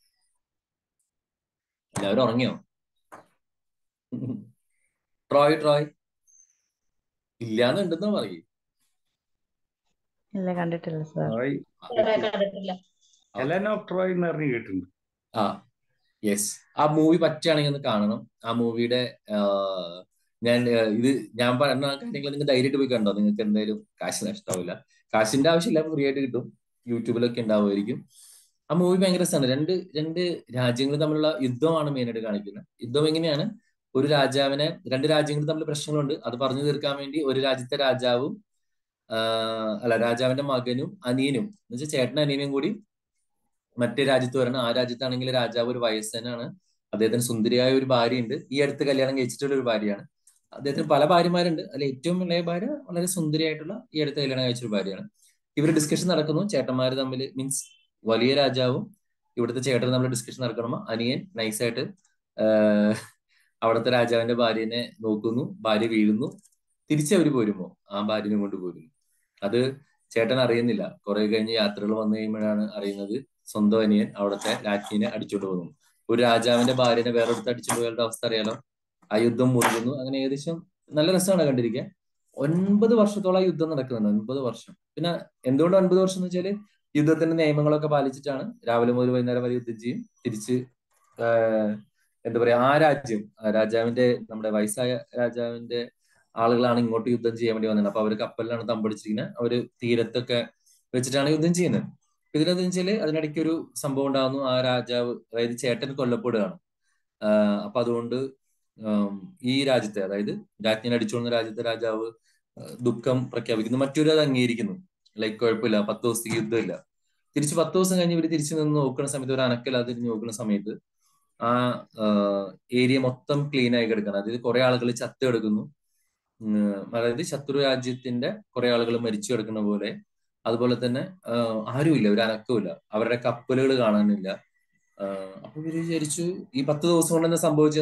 എല്ലാവരും ഉറങ്ങിയോ ട്രോയ് ട്രോയ് ഇല്ലാന്നുണ്ടെന്ന് പറയും ഇല്ല കണ്ടിട്ടില്ല sir Troy Helen of Troy എന്ന് പറഞ്ഞ് കേട്ടിട്ടുണ്ട് ആ യെസ് ആ മൂവി പറ്റുകയാണെങ്കിൽ ഒന്ന് കാണണം ആ മൂവിയുടെ ഞാൻ ആ, ഇത് ഞാൻ പറഞ്ഞ കാര്യങ്ങൾ നിങ്ങൾ ധൈര്യമായിട്ട് പോയി കണ്ടോ നിങ്ങൾക്ക് എന്തായാലും കാശ് നഷ്ടാവില്ല കാശിന്റെ ആവശ്യമില്ല ഫ്രീ ആയിട്ട് കിട്ടും യൂട്യൂബിലൊക്കെ ഉണ്ടാവുമായിരിക്കും ആ മൂവി ഭയങ്കര രസമാണ് രണ്ട് രണ്ട് രാജ്യങ്ങൾ തമ്മിലുള്ള യുദ്ധമാണ് മെയിനായിട്ട് കാണിക്കുന്നത് യുദ്ധം എങ്ങനെയാണ് ഒരു രാജാവിനെ രണ്ട് രാജ്യങ്ങൾ തമ്മിൽ പ്രശ്നങ്ങളുണ്ട് അത് പറഞ്ഞു തീർക്കാൻ വേണ്ടി ഒരു രാജ്യത്തെ രാജാവും ആ, അല്ല രാജാവിന്റെ മകനും അനിയനും എന്ന് വെച്ചാൽ ചേട്ടനും അനിയനും കൂടി മറ്റേ രാജ്യത്ത് വരണം ആ രാജ്യത്താണെങ്കിൽ രാജാവ് ഒരു വയസ്സനാണ് അദ്ദേഹത്തിന് സുന്ദരിയായ ഒരു ഭാര്യയുണ്ട് ഈ അടുത്ത് കല്യാണം കഴിച്ചിട്ടുള്ള ഒരു ഭാര്യയാണ് അദ്ദേഹത്തിന് പല ഭാര്യമാരുണ്ട് അതിൽ ഏറ്റവും ഇളയ ഭാര്യ വളരെ സുന്ദരിയായിട്ടുള്ള ഈ അടുത്ത് കല്യാണം കഴിച്ച ഒരു ഭാര്യയാണ് ഇവർ ഡിസ്കഷൻ നടക്കുന്നു ചേട്ടന്മാർ തമ്മിൽ മീൻസ് വലിയ രാജാവും ഇവിടുത്തെ ചേട്ടൻ തമ്മിൽ ഡിസ്കഷൻ നടക്കണം അനിയൻ നൈസായിട്ട് അവിടുത്തെ രാജാവിന്റെ ഭാര്യനെ നോക്കുന്നു ഭാര്യ വീഴുന്നു തിരിച്ചവര് പോരുമോ ആ ഭാര്യനെ കൊണ്ട് പോരുന്നു അത് ചേട്ടൻ അറിയുന്നില്ല കുറെ കഴിഞ്ഞ് യാത്രകൾ വന്നു കഴിയുമ്പോഴാണ് അറിയുന്നത് സ്വന്തം അനിയൻ അവിടുത്തെ രാജ്ഞിനെ അടിച്ചോണ്ട് പോകുന്നു ഒരു രാജാവിന്റെ ഭാര്യനെ വേറൊരുത്ത് അടിച്ചോണ്ട് പോയാലുള്ള അവസ്ഥ അറിയാലോ ആ യുദ്ധം മുറിയുന്നു അങ്ങനെ ഏകദേശം നല്ല രസമാണ് കണ്ടിരിക്കാൻ ഒൻപത് വർഷത്തോളം ആ യുദ്ധം നടക്കുന്നുണ്ട് ഒൻപത് വർഷം പിന്നെ എന്തുകൊണ്ട് ഒൻപത് വർഷം എന്ന് വെച്ചാല് യുദ്ധത്തിന്റെ നിയമങ്ങളൊക്കെ പാലിച്ചിട്ടാണ് രാവിലെ മുതൽ വൈകുന്നേരം വരെ യുദ്ധം ചെയ്യും തിരിച്ച് ആഹ് എന്താ പറയാ ആ രാജ്യം ആ രാജാവിന്റെ നമ്മുടെ വയസ്സായ രാജാവിന്റെ ആളുകളാണ് ഇങ്ങോട്ട് യുദ്ധം ചെയ്യാൻ വേണ്ടി വന്നത് അപ്പൊ അവര് കപ്പലിലാണ് തമ്പടിച്ചിരിക്കുന്നത് അവര് തീരത്തൊക്കെ വെച്ചിട്ടാണ് യുദ്ധം ചെയ്യുന്നത് ഇതിനെന്ന് വെച്ചാല് അതിനിടയ്ക്ക് ഒരു സംഭവം ഉണ്ടാകുന്നു ആ രാജാവ് അതായത് ചേട്ടൻ കൊല്ലപ്പെടുകയാണ് ആഹ് അപ്പൊ അതുകൊണ്ട് ആം, ഈ രാജ്യത്തെ അതായത് രാജ്ഞിനെ അടിച്ചുകൊണ്ട രാജ്യത്തെ രാജാവ് ആഹ് ദുഃഖം പ്രഖ്യാപിക്കുന്നു മറ്റൊരു അത് അംഗീകരിക്കുന്നു ലൈക്ക് കുഴപ്പമില്ല പത്ത് ദിവസത്തേക്ക് യുദ്ധമില്ല തിരിച്ച് പത്ത് ദിവസം കഴിഞ്ഞ് ഇവര് തിരിച്ചു നിന്ന് നോക്കുന്ന സമയത്ത് ഒരു അനക്കല്ലാതെ തിരിഞ്ഞ് നോക്കുന്ന സമയത്ത് ആ ഏരിയ മൊത്തം ക്ലീൻ ആയി കിടക്കണം അതായത് കുറെ ആളുകൾ ചത്ത് കിടക്കുന്നു ഉം, അതായത് ശത്രു രാജ്യത്തിന്റെ കുറെ ആളുകൾ മരിച്ചു കിടക്കുന്ന പോലെ അതുപോലെ തന്നെ ആഹ് ആരുമില്ല ഒരു അനക്കമില്ല അവരുടെ കപ്പലുകൾ കാണാനില്ല ആഹ് അപ്പൊ ഇവര് വിചാരിച്ചു ഈ പത്ത് ദിവസം കൊണ്ട് എന്താ സംഭവിച്ചെന്ന്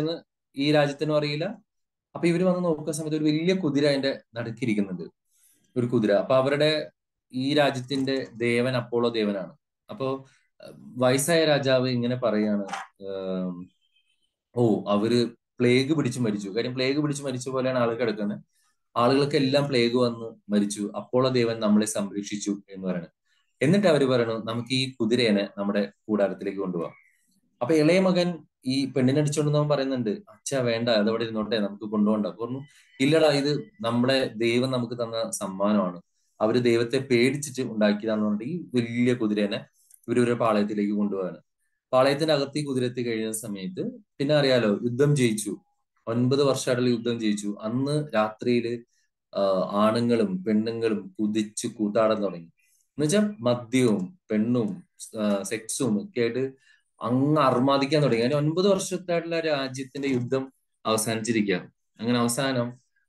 ഈ രാജ്യത്തിനും അറിയില്ല അപ്പൊ ഇവര് വന്ന് നോക്കുന്ന സമയത്ത് ഒരു വലിയ കുതിര അതിന്റെ നടുക്കിരിക്കുന്നുണ്ട് ഒരു കുതിര അപ്പൊ അവരുടെ ഈ രാജ്യത്തിന്റെ ദേവൻ അപ്പോളോ ദേവനാണ് അപ്പോ അഹ് വയസ്സായ രാജാവ് ഇങ്ങനെ പറയാണ് ആം, ഓ അവര് പ്ലേഗ് പിടിച്ച് മരിച്ചു കാര്യം പ്ലേഗ് പിടിച്ച് മരിച്ച പോലെയാണ് ആളുകൾ കിടക്കുന്നത് ആളുകൾക്കെല്ലാം പ്ലേഗ് വന്ന് മരിച്ചു അപ്പോളോ ദേവൻ നമ്മളെ സംരക്ഷിച്ചു എന്ന് പറയുന്നത് എന്നിട്ട് അവര് പറയണു നമുക്ക് ഈ കുതിരേനെ നമ്മുടെ കൂടാരത്തിലേക്ക് കൊണ്ടുപോകാം അപ്പൊ ഇളയ മകൻ ഈ പെണ്ണിനെ അടിച്ചോണ്ടെന്ന് പറയുന്നുണ്ട് അച്ഛ വേണ്ട അതവിടെ ഇരുന്നോട്ടെ നമുക്ക് കൊണ്ടുപോകണ്ട അപ്പൊ പറഞ്ഞു ഇല്ലടാ ഇത് നമ്മുടെ ദൈവം നമുക്ക് തന്ന സമ്മാനമാണ് അവര് ദൈവത്തെ പേടിച്ചിട്ട് ഉണ്ടാക്കിയതാന്ന് പറഞ്ഞിട്ട് ഈ വലിയ കുതിരേനെ ഇവര് ഒരു പാളയത്തിലേക്ക് കൊണ്ടുപോകാണ് പാളയത്തിന്റെ അകത്ത് ഈ കുതിര എത്തി കഴിയുന്ന സമയത്ത് പിന്നെ അറിയാലോ യുദ്ധം ജയിച്ചു ഒൻപത് വർഷമായിട്ടുള്ള യുദ്ധം ജയിച്ചു അന്ന് രാത്രിയില് ആഹ് ആണുങ്ങളും പെണ്ണുങ്ങളും കുതിച്ച് കൂത്താടാൻ തുടങ്ങി എന്നുവെച്ചാൽ മദ്യവും പെണ്ണും ആഹ് സെക്സും ഒക്കെ ആയിട്ട് അങ്ങ് അർമാദിക്കാൻ തുടങ്ങി അങ്ങനെ ഒൻപത് വർഷത്തായിട്ടുള്ള രാജ്യത്തിന്റെ യുദ്ധം അവസാനിച്ചിരിക്കുകയാണ് അങ്ങനെ അവസാനം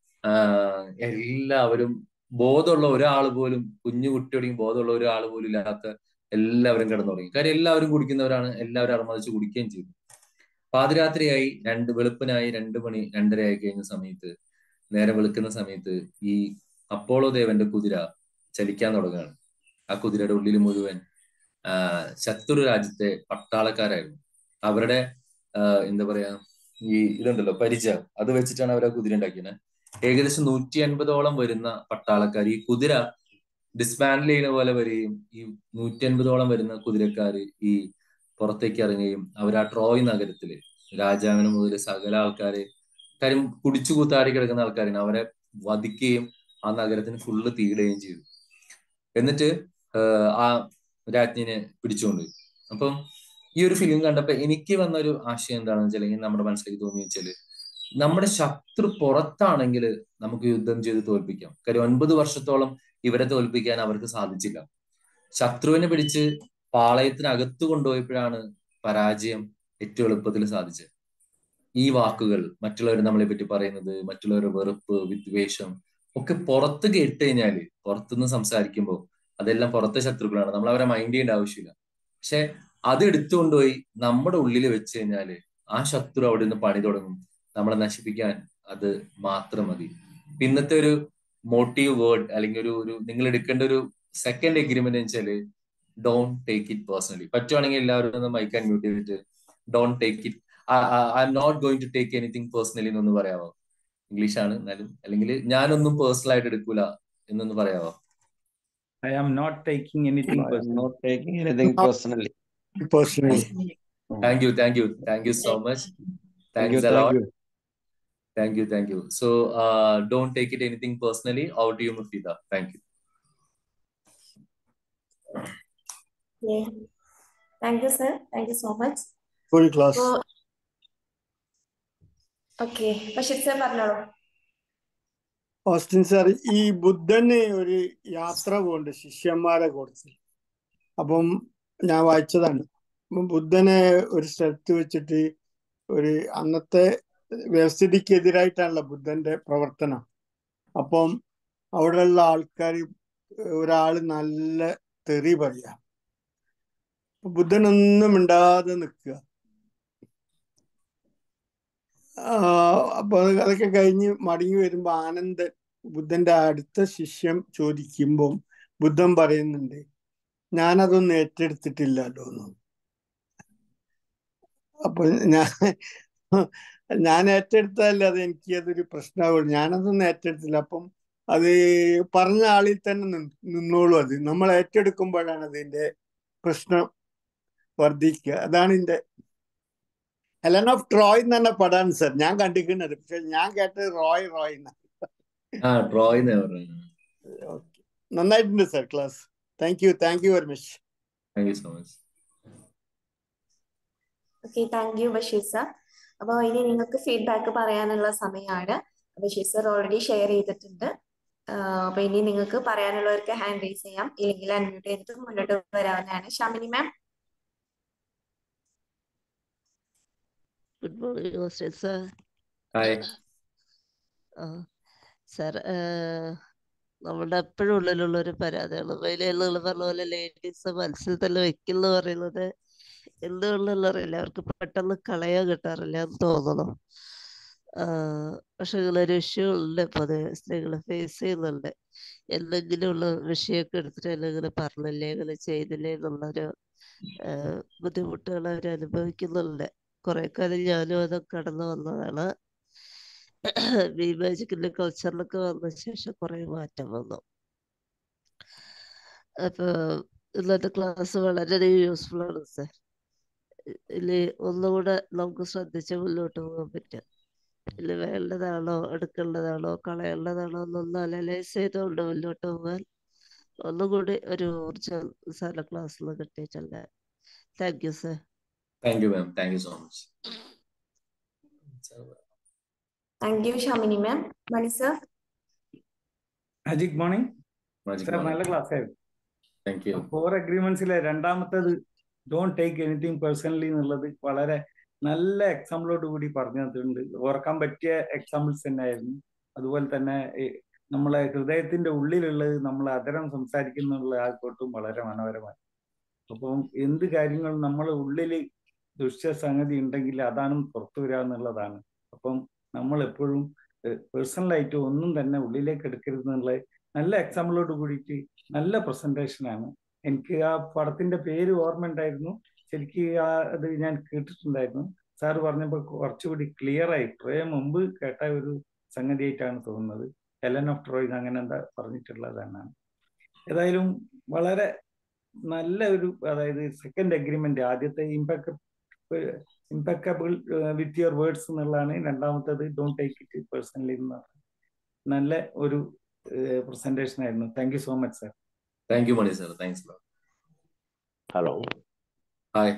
ആഹ് എല്ലാവരും ബോധമുള്ള ഒരാൾ പോലും കുഞ്ഞു കുട്ടിയോടെയും ബോധമുള്ള ഒരാൾ പോലും ഇല്ലാത്ത എല്ലാവരും കിടന്നു തുടങ്ങി കാര്യം എല്ലാവരും കുടിക്കുന്നവരാണ് എല്ലാവരും അർമാദിച്ച് കുടിക്കുകയും ചെയ്തു പാതിരാത്രിയായി രണ്ട് വെളുപ്പിനായി രണ്ട് മണി രണ്ടര ആയി കഴിഞ്ഞ സമയത്ത് നേരെ വെളുക്കുന്ന സമയത്ത് ഈ അപ്പോളോ ദേവന്റെ കുതിര ചലിക്കാൻ തുടങ്ങുകയാണ് ആ കുതിരയുടെ ഉള്ളിൽ മുഴുവൻ ആ, ശത്രു രാജ്യത്തെ പട്ടാളക്കാരായിരുന്നു അവരുടെ ആ, എന്താ പറയാ ഈ ഇതുണ്ടല്ലോ പരിചയം അത് വെച്ചിട്ടാണ് അവർ ആ കുതിര ഉണ്ടാക്കിയത് ഏകദേശം നൂറ്റി അൻപതോളം വരുന്ന പട്ടാളക്കാർ ഈ കുതിര ഡിസ്മാൻഡിൽ ചെയ്യുന്ന പോലെ വരികയും ഈ നൂറ്റി അൻപതോളം വരുന്ന കുതിരക്കാര് ഈ പുറത്തേക്ക് ഇറങ്ങുകയും അവർ ആ ട്രോയ് നഗരത്തില് രാജാവിന് മുതൽ സകല ആൾക്കാരെ കാര്യം കുടിച്ചു കൂത്താടി കിടക്കുന്ന ആൾക്കാരാണ് അവരെ വധിക്കുകയും ആ നഗരത്തിന് ഫുള്ള് തീയിടുകയും ചെയ്തു എന്നിട്ട് ആഹ് ആ രാജ്ഞിനെ പിടിച്ചുകൊണ്ട് അപ്പം ഈ ഒരു ഫിലിം കണ്ടപ്പോ എനിക്ക് വന്ന ഒരു ആശയം എന്താണെന്ന് വെച്ചാൽ അല്ലെങ്കിൽ നമ്മുടെ മനസ്സിലേക്ക് തോന്നി വെച്ചാല് നമ്മുടെ ശത്രു പുറത്താണെങ്കിൽ നമുക്ക് യുദ്ധം ചെയ്ത് തോൽപ്പിക്കാം കാര്യം ഒൻപത് വർഷത്തോളം ഇവരെ തോൽപ്പിക്കാൻ അവർക്ക് സാധിച്ചില്ല ശത്രുവിനെ പിടിച്ച് പാളയത്തിനകത്ത് കൊണ്ടുപോയപ്പോഴാണ് പരാജയം ഏറ്റവും എളുപ്പത്തിൽ സാധിച്ചത് ഈ വാക്കുകൾ മറ്റുള്ളവർ നമ്മളെ പറ്റി പറയുന്നത് മറ്റുള്ളവരുടെ വെറുപ്പ് വിദ്വേഷം ഒക്കെ പുറത്ത് കേട്ട് കഴിഞ്ഞാല് പുറത്തുനിന്ന് സംസാരിക്കുമ്പോൾ അതെല്ലാം പുറത്തെ ശത്രുക്കളാണ് നമ്മൾ അവരെ മൈൻഡ് ചെയ്യേണ്ട ആവശ്യമില്ല പക്ഷെ അത് എടുത്തുകൊണ്ടുപോയി നമ്മുടെ ഉള്ളിൽ വെച്ച് കഴിഞ്ഞാല് ആ ശത്രു അവിടെ നിന്ന് പണി തുടങ്ങും നമ്മളെ നശിപ്പിക്കാൻ അത് മാത്രം മതി ഇപ്പൊ ഇന്നത്തെ ഒരു മോട്ടീവ് വേർഡ് അല്ലെങ്കിൽ ഒരു ഒരു നിങ്ങൾ എടുക്കേണ്ട ഒരു സെക്കൻഡ് എഗ്രിമെന്റ് എന്ന് വെച്ചാല് ഡോൺ ടേക്ക് ഇറ്റ് പേഴ്സണലി പറ്റുവാണെങ്കിൽ എല്ലാവരും ഒന്ന് മൈക്ക് അൺമ്യൂട്ട് ചെയ്തിട്ട് don't take it I'm not going to take anything personally എന്നൊന്ന് പറയാമോ ഇംഗ്ലീഷ് ആണ് എന്നാലും അല്ലെങ്കിൽ ഞാനൊന്നും പേഴ്സണൽ ആയിട്ട് എടുക്കൂല എന്നൊന്ന് പറയാമോ I am not taking anything I am personal. not taking anything personally. Personally. Thank you thank you thank you so much Thank you, thanks thank a lot you. Thank you thank you so don't take it anything personally out you Mufeeda thank you Yeah. Thank you, sir. Thank you so much. Full class. So, okay. Basheer sir പറഞ്ഞോളൂ. Austin sir ഈ ബുദ്ധന് ഒരു യാത്ര പോകുന്നുണ്ട് ശിഷ്യന്മാരെ കൊടുത്ത് അപ്പം ഞാൻ വായിച്ചതാണ് അപ്പം ബുദ്ധനെ ഒരു സ്ഥലത്ത് വെച്ചിട്ട് ഒരു അന്നത്തെ വ്യവസ്ഥിതിക്കെതിരായിട്ടാണല്ലോ ബുദ്ധന്റെ പ്രവർത്തനം അപ്പം അവിടെയുള്ള ആൾക്കാർ ഒരാൾ നല്ല തെറി പറയാം അപ്പൊ ബുദ്ധനൊന്നും മിണ്ടാതെ നിൽക്കുക അപ്പൊ അതൊക്കെ കഴിഞ്ഞ് മടങ്ങി വരുമ്പോ ആനന്ദൻ ബുദ്ധന്റെ അടുത്ത ശിഷ്യം ചോദിക്കുമ്പം ബുദ്ധൻ പറയുന്നുണ്ട് ഞാനതൊന്നും ഏറ്റെടുത്തിട്ടില്ലല്ലോ എന്ന് അപ്പൊ ഞാൻ ഞാൻ ഏറ്റെടുത്തതല്ലേ അത് എനിക്ക് അതൊരു പ്രശ്നമാവുള്ളൂ ഞാനതൊന്നും ഏറ്റെടുത്തില്ല അപ്പം അത് പറഞ്ഞ ആളിൽ തന്നെ നിന്ന് നിന്നോളൂ അത് നമ്മൾ ഏറ്റെടുക്കുമ്പോഴാണ് അതിന്റെ പ്രശ്നം വർദ്ധിക്കുക അതാണ് ഇതിന്റെ ഹെലൻ ഓഫ് ട്രോയ് എന്ന് പറഞ്ഞ പടാണ് സർ ഞാൻ കണ്ടിരിക്കുന്നത് പക്ഷെ ഞാൻ കേട്ടത് റോയ് റോയ് എന്നാണ് ആ ഡ്രോയിന്ന് പറഞ്ഞു ഓക്കെ നന്നായിട്ടുണ്ട് sir class thank you thank you very much thank you so much okay thank you Basheer sir അപ്പോൾ ഇനി നിങ്ങൾക്ക് ഫീഡ്ബാക്ക് പറയാനുള്ള സമയമാണ് ബഷീർ സർ ഓൾറെഡി ഷെയർ ചെയ്തിട്ടുണ്ട് അപ്പൊ ഇനി നിങ്ങൾക്ക് പറയാനുള്ളവർക്ക് ഹാൻഡ് റൈസ് ചെയ്യാം ഇല്ലെങ്കിൽ അൺമ്യൂട്ട് ചെയ്തിട്ട് മുന്നോട്ട് വരാവുന്നതാണ് Shamini ma'am good morning hostel sir hi ആ സർ നമ്മുടെ എപ്പോഴും ഉള്ളിലുള്ള ഒരു പരാതിയാണ് വയലുകൾ പറഞ്ഞ പോലെ ലേഡീസ് മനസ്സിൽ തന്നെ വെക്കുന്ന പറയുന്നത് എന്തുകൊണ്ടുള്ള അറിയില്ല അവർക്ക് പെട്ടെന്ന് കളയാൻ കിട്ടാറില്ല എന്ന് തോന്നണം പക്ഷെ ഇങ്ങളൊരു ഇഷ്യൂ ഉണ്ട് പൊതുവെ സ്ത്രീകൾ ഫേസ് ചെയ്യുന്നുണ്ട് എന്തെങ്കിലും ഉള്ള വിഷയമൊക്കെ എടുത്തിട്ട് ഇങ്ങനെ പറഞ്ഞില്ലേ ഇങ്ങനെ ചെയ്തില്ലേ എന്നുള്ളൊരു ബുദ്ധിമുട്ടുകൾ അവർ അനുഭവിക്കുന്നുണ്ട് കുറെ കാലം ഞാനും അതൊക്കെ കടന്നു വന്നതാണ് ബി മാജിക്കിന്റെ കൾച്ചറിലൊക്കെ വന്ന ശേഷം കുറെ മാറ്റം വന്നു അപ്പൊ ഇന്നത്തെ ക്ലാസ് വളരെയധികം യൂസ്ഫുൾ ആണ് സാർ ഇതില് ഒന്നുകൂടെ നമുക്ക് ശ്രദ്ധിച്ച് മുന്നോട്ട് പോകാൻ പറ്റും ഇതിൽ വേണ്ടതാണോ എടുക്കേണ്ടതാണോ കളയേണ്ടതാണോ എന്നൊന്ന് അനലൈസ് ചെയ്തുകൊണ്ട് മുന്നോട്ട് പോകാൻ ഒന്നുകൂടി ഒരു ഊർജം സാറിന്റെ ക്ലാസ്സിൽ നിന്ന് കിട്ടിയിട്ടുണ്ട് thank you sir thank you ma'am thank you so much thank you Shamini ma'am Mani sir magic morning Magic sir morning. നല്ല ക്ലാസ് ആയിരുന്നു താങ്ക് യു ഫോർ അഗ്രിമെന്റ്സിലെ രണ്ടാമത്തേത് ഡോണ്ട് ടേക്ക് എനിത്തിങ് പേഴ്സണലി എന്നുള്ളത് വളരെ നല്ല എക്സാമ്പിളോട് കൂടി പറഞ്ഞിട്ടുണ്ട് ഓർക്കാൻ പറ്റിയ എക്സാമ്പിൾസ് തന്നെയായിരുന്നു അതുപോലെ തന്നെ ഈ നമ്മളെ ഹൃദയത്തിന്റെ ഉള്ളിലുള്ളത് നമ്മൾ അതരം സംസാരിക്കുന്നുള്ള ആ കോട്ടും വളരെ മനോഹരമായി അപ്പം എന്ത് കാര്യങ്ങളും നമ്മളെ ഉള്ളിൽ ദുഷ്യ സംഗതി ഉണ്ടെങ്കിൽ അതാണ് പുറത്തു വരിക എന്നുള്ളതാണ് അപ്പം നമ്മൾ എപ്പോഴും പേഴ്സണലായിട്ട് ഒന്നും തന്നെ ഉള്ളിലേക്ക് എടുക്കരുത് എന്നുള്ള നല്ല എക്സാമ്പിളോട് കൂടിയിട്ട് നല്ല പ്രസന്റേഷൻ ആണ് എനിക്ക് ആ പടത്തിന്റെ പേര് ഓർമ്മ ഉണ്ടായിരുന്നു ശരിക്ക് ആ അത് ഞാൻ കേട്ടിട്ടുണ്ടായിരുന്നു സാറ് പറഞ്ഞപ്പോൾ കുറച്ചുകൂടി ക്ലിയർ ആയി കുറേ മുമ്പ് കേട്ട ഒരു സംഗതിയായിട്ടാണ് തോന്നുന്നത് ഹെലൻ ഓഫ് ട്രോയ്സ് അങ്ങനെ എന്താ പറഞ്ഞിട്ടുള്ളതാണ് ഏതായാലും വളരെ നല്ല ഒരു അതായത് സെക്കൻഡ് അഗ്രിമെന്റ് ആദ്യത്തെ impact impeccable with your words എന്നുള്ളതാണ് രണ്ടാമത്തത് ഡോണ്ട് ടേക്ക് ഇറ്റ് പേഴ്സണലി എന്നാണ് നല്ല ഒരു പ്രസന്റേഷൻ ആയിരുന്നു thank you so much sir thank you Mani sir thanks hello hi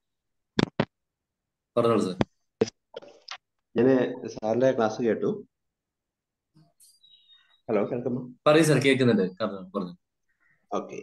പറഞ്ഞോളൂ സർ ഞാൻ സാറിന്റെ ക്ലാസ് കേട്ടു ഹലോ കേൾക്കുമോ പറയൂ സർ കേൾക്കുന്നുണ്ട് പറഞ്ഞു ഓക്കെ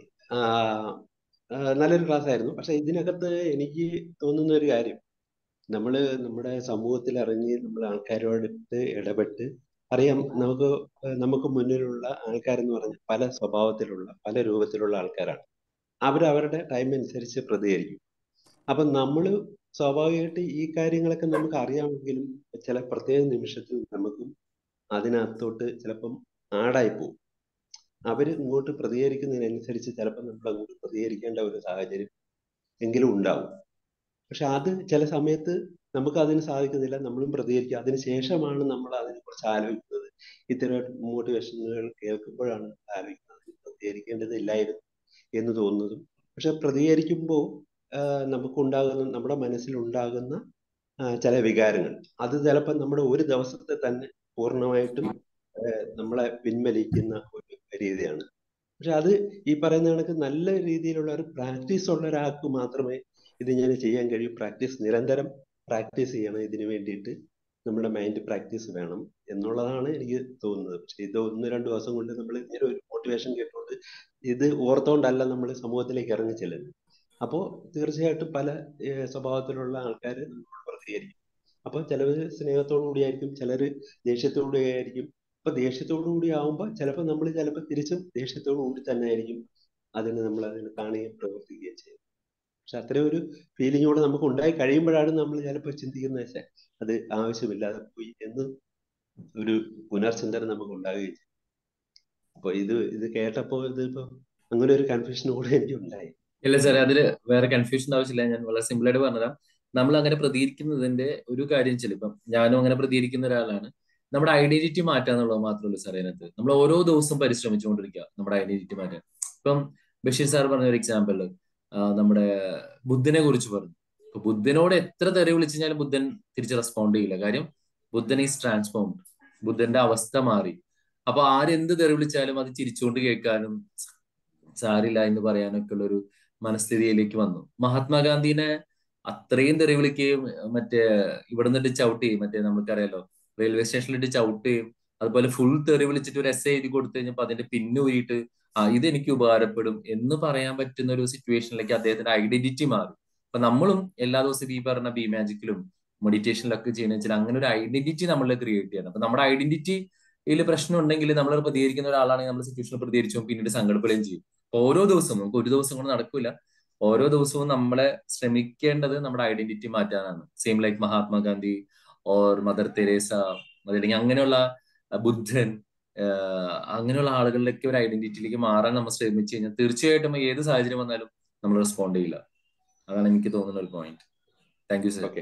നല്ലൊരു ക്ലാസ് ആയിരുന്നു പക്ഷെ ഇതിനകത്ത് എനിക്ക് തോന്നുന്ന ഒരു കാര്യം നമ്മൾ നമ്മുടെ സമൂഹത്തിൽ ഇറങ്ങി നമ്മൾ ആൾക്കാരോടൊത്ത് ഇടപെട്ട് അറിയാം നമുക്ക് നമുക്ക് മുന്നിലുള്ള ആൾക്കാരെന്ന് പറഞ്ഞാൽ പല സ്വഭാവത്തിലുള്ള പല രൂപത്തിലുള്ള ആൾക്കാരാണ് അവർ അവരുടെ ടൈം അനുസരിച്ച് പ്രതികരിക്കും അപ്പം നമ്മൾ സ്വാഭാവികമായിട്ട് ഈ കാര്യങ്ങളൊക്കെ നമുക്ക് അറിയാമെങ്കിലും ചില പ്രത്യേക നിമിഷത്തിൽ നമുക്കും അതിനകത്തോട്ട് ചിലപ്പം ആടായി പോകും അവർ ഇങ്ങോട്ട് പ്രതികരിക്കുന്നതിനനുസരിച്ച് ചിലപ്പോൾ നമ്മൾ അങ്ങോട്ട് പ്രതികരിക്കേണ്ട ഒരു സാഹചര്യം എങ്കിലും ഉണ്ടാവും പക്ഷെ അത് ചില സമയത്ത് നമുക്ക് അതിന് സാധിക്കുന്നില്ല നമ്മളും പ്രതികരിക്കുക അതിന് ശേഷമാണ് നമ്മൾ അതിനെക്കുറിച്ച് ആലോചിക്കുന്നത് ഇത്തരം മോട്ടിവേഷനുകൾ കേൾക്കുമ്പോഴാണ് ആലോചിക്കുന്നത് പ്രതികരിക്കേണ്ടതില്ലായിരുന്നു എന്ന് തോന്നുന്നതും പക്ഷെ പ്രതികരിക്കുമ്പോൾ നമുക്കുണ്ടാകുന്ന നമ്മുടെ മനസ്സിലുണ്ടാകുന്ന ചില വികാരങ്ങൾ അത് ചിലപ്പോൾ നമ്മുടെ ഒരു ദിവസത്തെ തന്നെ പൂർണ്ണമായിട്ടും നമ്മളെ പിൻവലിക്കുന്ന ഒരു രീതിയാണ് പക്ഷെ അത് ഈ പറയുന്ന കണക്ക് നല്ല രീതിയിലുള്ള ഒരു പ്രാക്ടീസ് ഉള്ള ഒരാൾക്ക് മാത്രമേ ഇത് ഞാൻ ചെയ്യാൻ കഴിയും പ്രാക്ടീസ് നിരന്തരം പ്രാക്ടീസ് ചെയ്യണം ഇതിനു വേണ്ടിയിട്ട് നമ്മുടെ മൈൻഡ് പ്രാക്ടീസ് വേണം എന്നുള്ളതാണ് എനിക്ക് തോന്നുന്നത് പക്ഷെ ഇത് ഒന്ന് രണ്ട് ദിവസം കൊണ്ട് നമ്മൾ ഇങ്ങനെ ഒരു മോട്ടിവേഷൻ കേട്ടുകൊണ്ട് ഇത് ഓർത്തോണ്ടല്ല നമ്മൾ സമൂഹത്തിലേക്ക് ഇറങ്ങി ചെല്ലുന്നത് അപ്പോൾ തീർച്ചയായിട്ടും പല സ്വഭാവത്തിലുള്ള ആൾക്കാർ നമ്മളോട് പ്രതികരിക്കും അപ്പോൾ ചിലവർ സ്നേഹത്തോടു കൂടിയായിരിക്കും ചിലർ ദേഷ്യത്തോടു കൂടിയായിരിക്കും അപ്പൊ ദേഷ്യത്തോടു കൂടി ആവുമ്പോൾ ചിലപ്പോൾ നമ്മൾ ചിലപ്പോൾ തിരിച്ചും ദേഷ്യത്തോടു കൂടി തന്നെ ആയിരിക്കും അതിന് നമ്മൾ അതിന് കാണുകയും പ്രവർത്തിക്കുകയും ചെയ്യും പക്ഷെ അത്രയും ഒരു ഫീലിംഗ് കൂടെ നമുക്ക് ഉണ്ടായി കഴിയുമ്പോഴാണ് നമ്മൾ ചിലപ്പോൾ ചിന്തിക്കുന്നത് വെച്ചാൽ അത് ആവശ്യമില്ലാതെ പോയി എന്ന് ഒരു പുനർചിന്തനം നമുക്ക് ഉണ്ടാവുകയും ചെയ്യും അപ്പൊ ഇത് ഇത് കേട്ടപ്പോൾ ഇതിപ്പോ അങ്ങനെ ഒരു കൺഫ്യൂഷൻ കൂടെ എനിക്ക് ഉണ്ടായി ഇല്ല സാർ അതില് വേറെ കൺഫ്യൂഷൻ ആവശ്യമില്ല ഞാൻ വളരെ സിമ്പിൾ ആയിട്ട് പറഞ്ഞുതരാം നമ്മൾ അങ്ങനെ പ്രതികരിക്കുന്നതിന്റെ ഒരു കാര്യം വെച്ചാൽ ഇപ്പം ഞാനും അങ്ങനെ പ്രതികരിക്കുന്ന ഒരാളാണ് നമ്മുടെ ഐഡന്റിറ്റി മാറ്റുക എന്നുള്ളത് മാത്രമേ ഉള്ളൂ സാർ അതിനകത്ത് നമ്മൾ ഓരോ ദിവസവും പരിശ്രമിച്ചുകൊണ്ടിരിക്കുക നമ്മുടെ ഐഡന്റിറ്റി മാറ്റാൻ ഇപ്പം ബഷീർ സാർ പറഞ്ഞ ഒരു എക്സാമ്പിൾ നമ്മുടെ ബുദ്ധനെ കുറിച്ച് പറഞ്ഞു ഇപ്പൊ ബുദ്ധനോട് എത്ര തെറി വിളിച്ചു കഴിഞ്ഞാലും ബുദ്ധൻ തിരിച്ച് റെസ്പോണ്ട് ചെയ്യില്ല കാര്യം ബുദ്ധൻ ഈസ് ട്രാൻസ്ഫോംഡ് ബുദ്ധന്റെ അവസ്ഥ മാറി അപ്പൊ ആരെന്ത് തെറി വിളിച്ചാലും അത് ചിരിച്ചുകൊണ്ട് കേൾക്കാനും സാരില്ല എന്ന് പറയാനൊക്കെ ഉള്ള ഒരു മനസ്ഥിതിയിലേക്ക് വന്നു മഹാത്മാഗാന്ധിനെ അത്രയും തെറി വിളിക്കുകയും മറ്റേ ഇവിടെ നിന്നിട്ട് ചവിട്ട് ചെയ്യും മറ്റേ നമുക്കറിയാലോ റെയിൽവേ സ്റ്റേഷനിലിട്ട് ചവിട്ട് ചെയ്യും അതുപോലെ ഫുൾ തെറി വിളിച്ചിട്ട് ഒരു എസ് എഴുതി കൊടുത്തു കഴിഞ്ഞപ്പോൾ അതിന്റെ പിന്ന് ഊരിയിട്ട് ആ ഇത് എനിക്ക് ഉപകാരപ്പെടും എന്ന് പറയാൻ പറ്റുന്ന ഒരു സിറ്റുവേഷനിലേക്ക് അദ്ദേഹത്തിന്റെ ഐഡന്റിറ്റി മാറി അപ്പൊ നമ്മളും എല്ലാ ദിവസവും ഈ പറഞ്ഞ ബി മാജിക്കിലും മെഡിറ്റേഷനിലൊക്കെ ചെയ്യുന്ന വെച്ചാൽ അങ്ങനെ ഒരു ഐഡന്റിറ്റി നമ്മൾ ക്രിയേറ്റ് ചെയ്യണം അപ്പൊ നമ്മുടെ ഐഡന്റിറ്റിയിൽ പ്രശ്നം ഉണ്ടെങ്കിൽ നമ്മൾ പ്രതികരിക്കുന്ന ഒരാളാണെങ്കിൽ നമ്മൾ സിറ്റുവേഷനിൽ പ്രതികരിച്ചു പിന്നീട് സങ്കടപ്പെടുകയും ചെയ്യും ഓരോ ദിവസവും നമുക്ക് ഒരു ദിവസം കൊണ്ട് നടക്കില്ല ഓരോ ദിവസവും നമ്മളെ ശ്രമിക്കേണ്ടത് നമ്മുടെ ഐഡന്റിറ്റി മാറ്റാനാണ് same like Mahatma Gandhi or mother Teresa അതല്ലെങ്കിൽ അങ്ങനെയുള്ള ആ, ബുദ്ധൻ ആ, അങ്ങനെയുള്ള ആളുകളിലേക്ക് ഒരു ഐഡന്റിറ്റിയിലേക്ക് മാറാൻ നമ്മൾ ശ്രമിച്ചു കഴിഞ്ഞാൽ തീർച്ചയായിട്ടും ഏത് സാഹചര്യം വന്നാലും നമ്മൾ റെസ്പോണ്ട് ചെയ്യില്ല അതാണ് എനിക്ക് തോന്നുന്ന ഒരു point thank you sir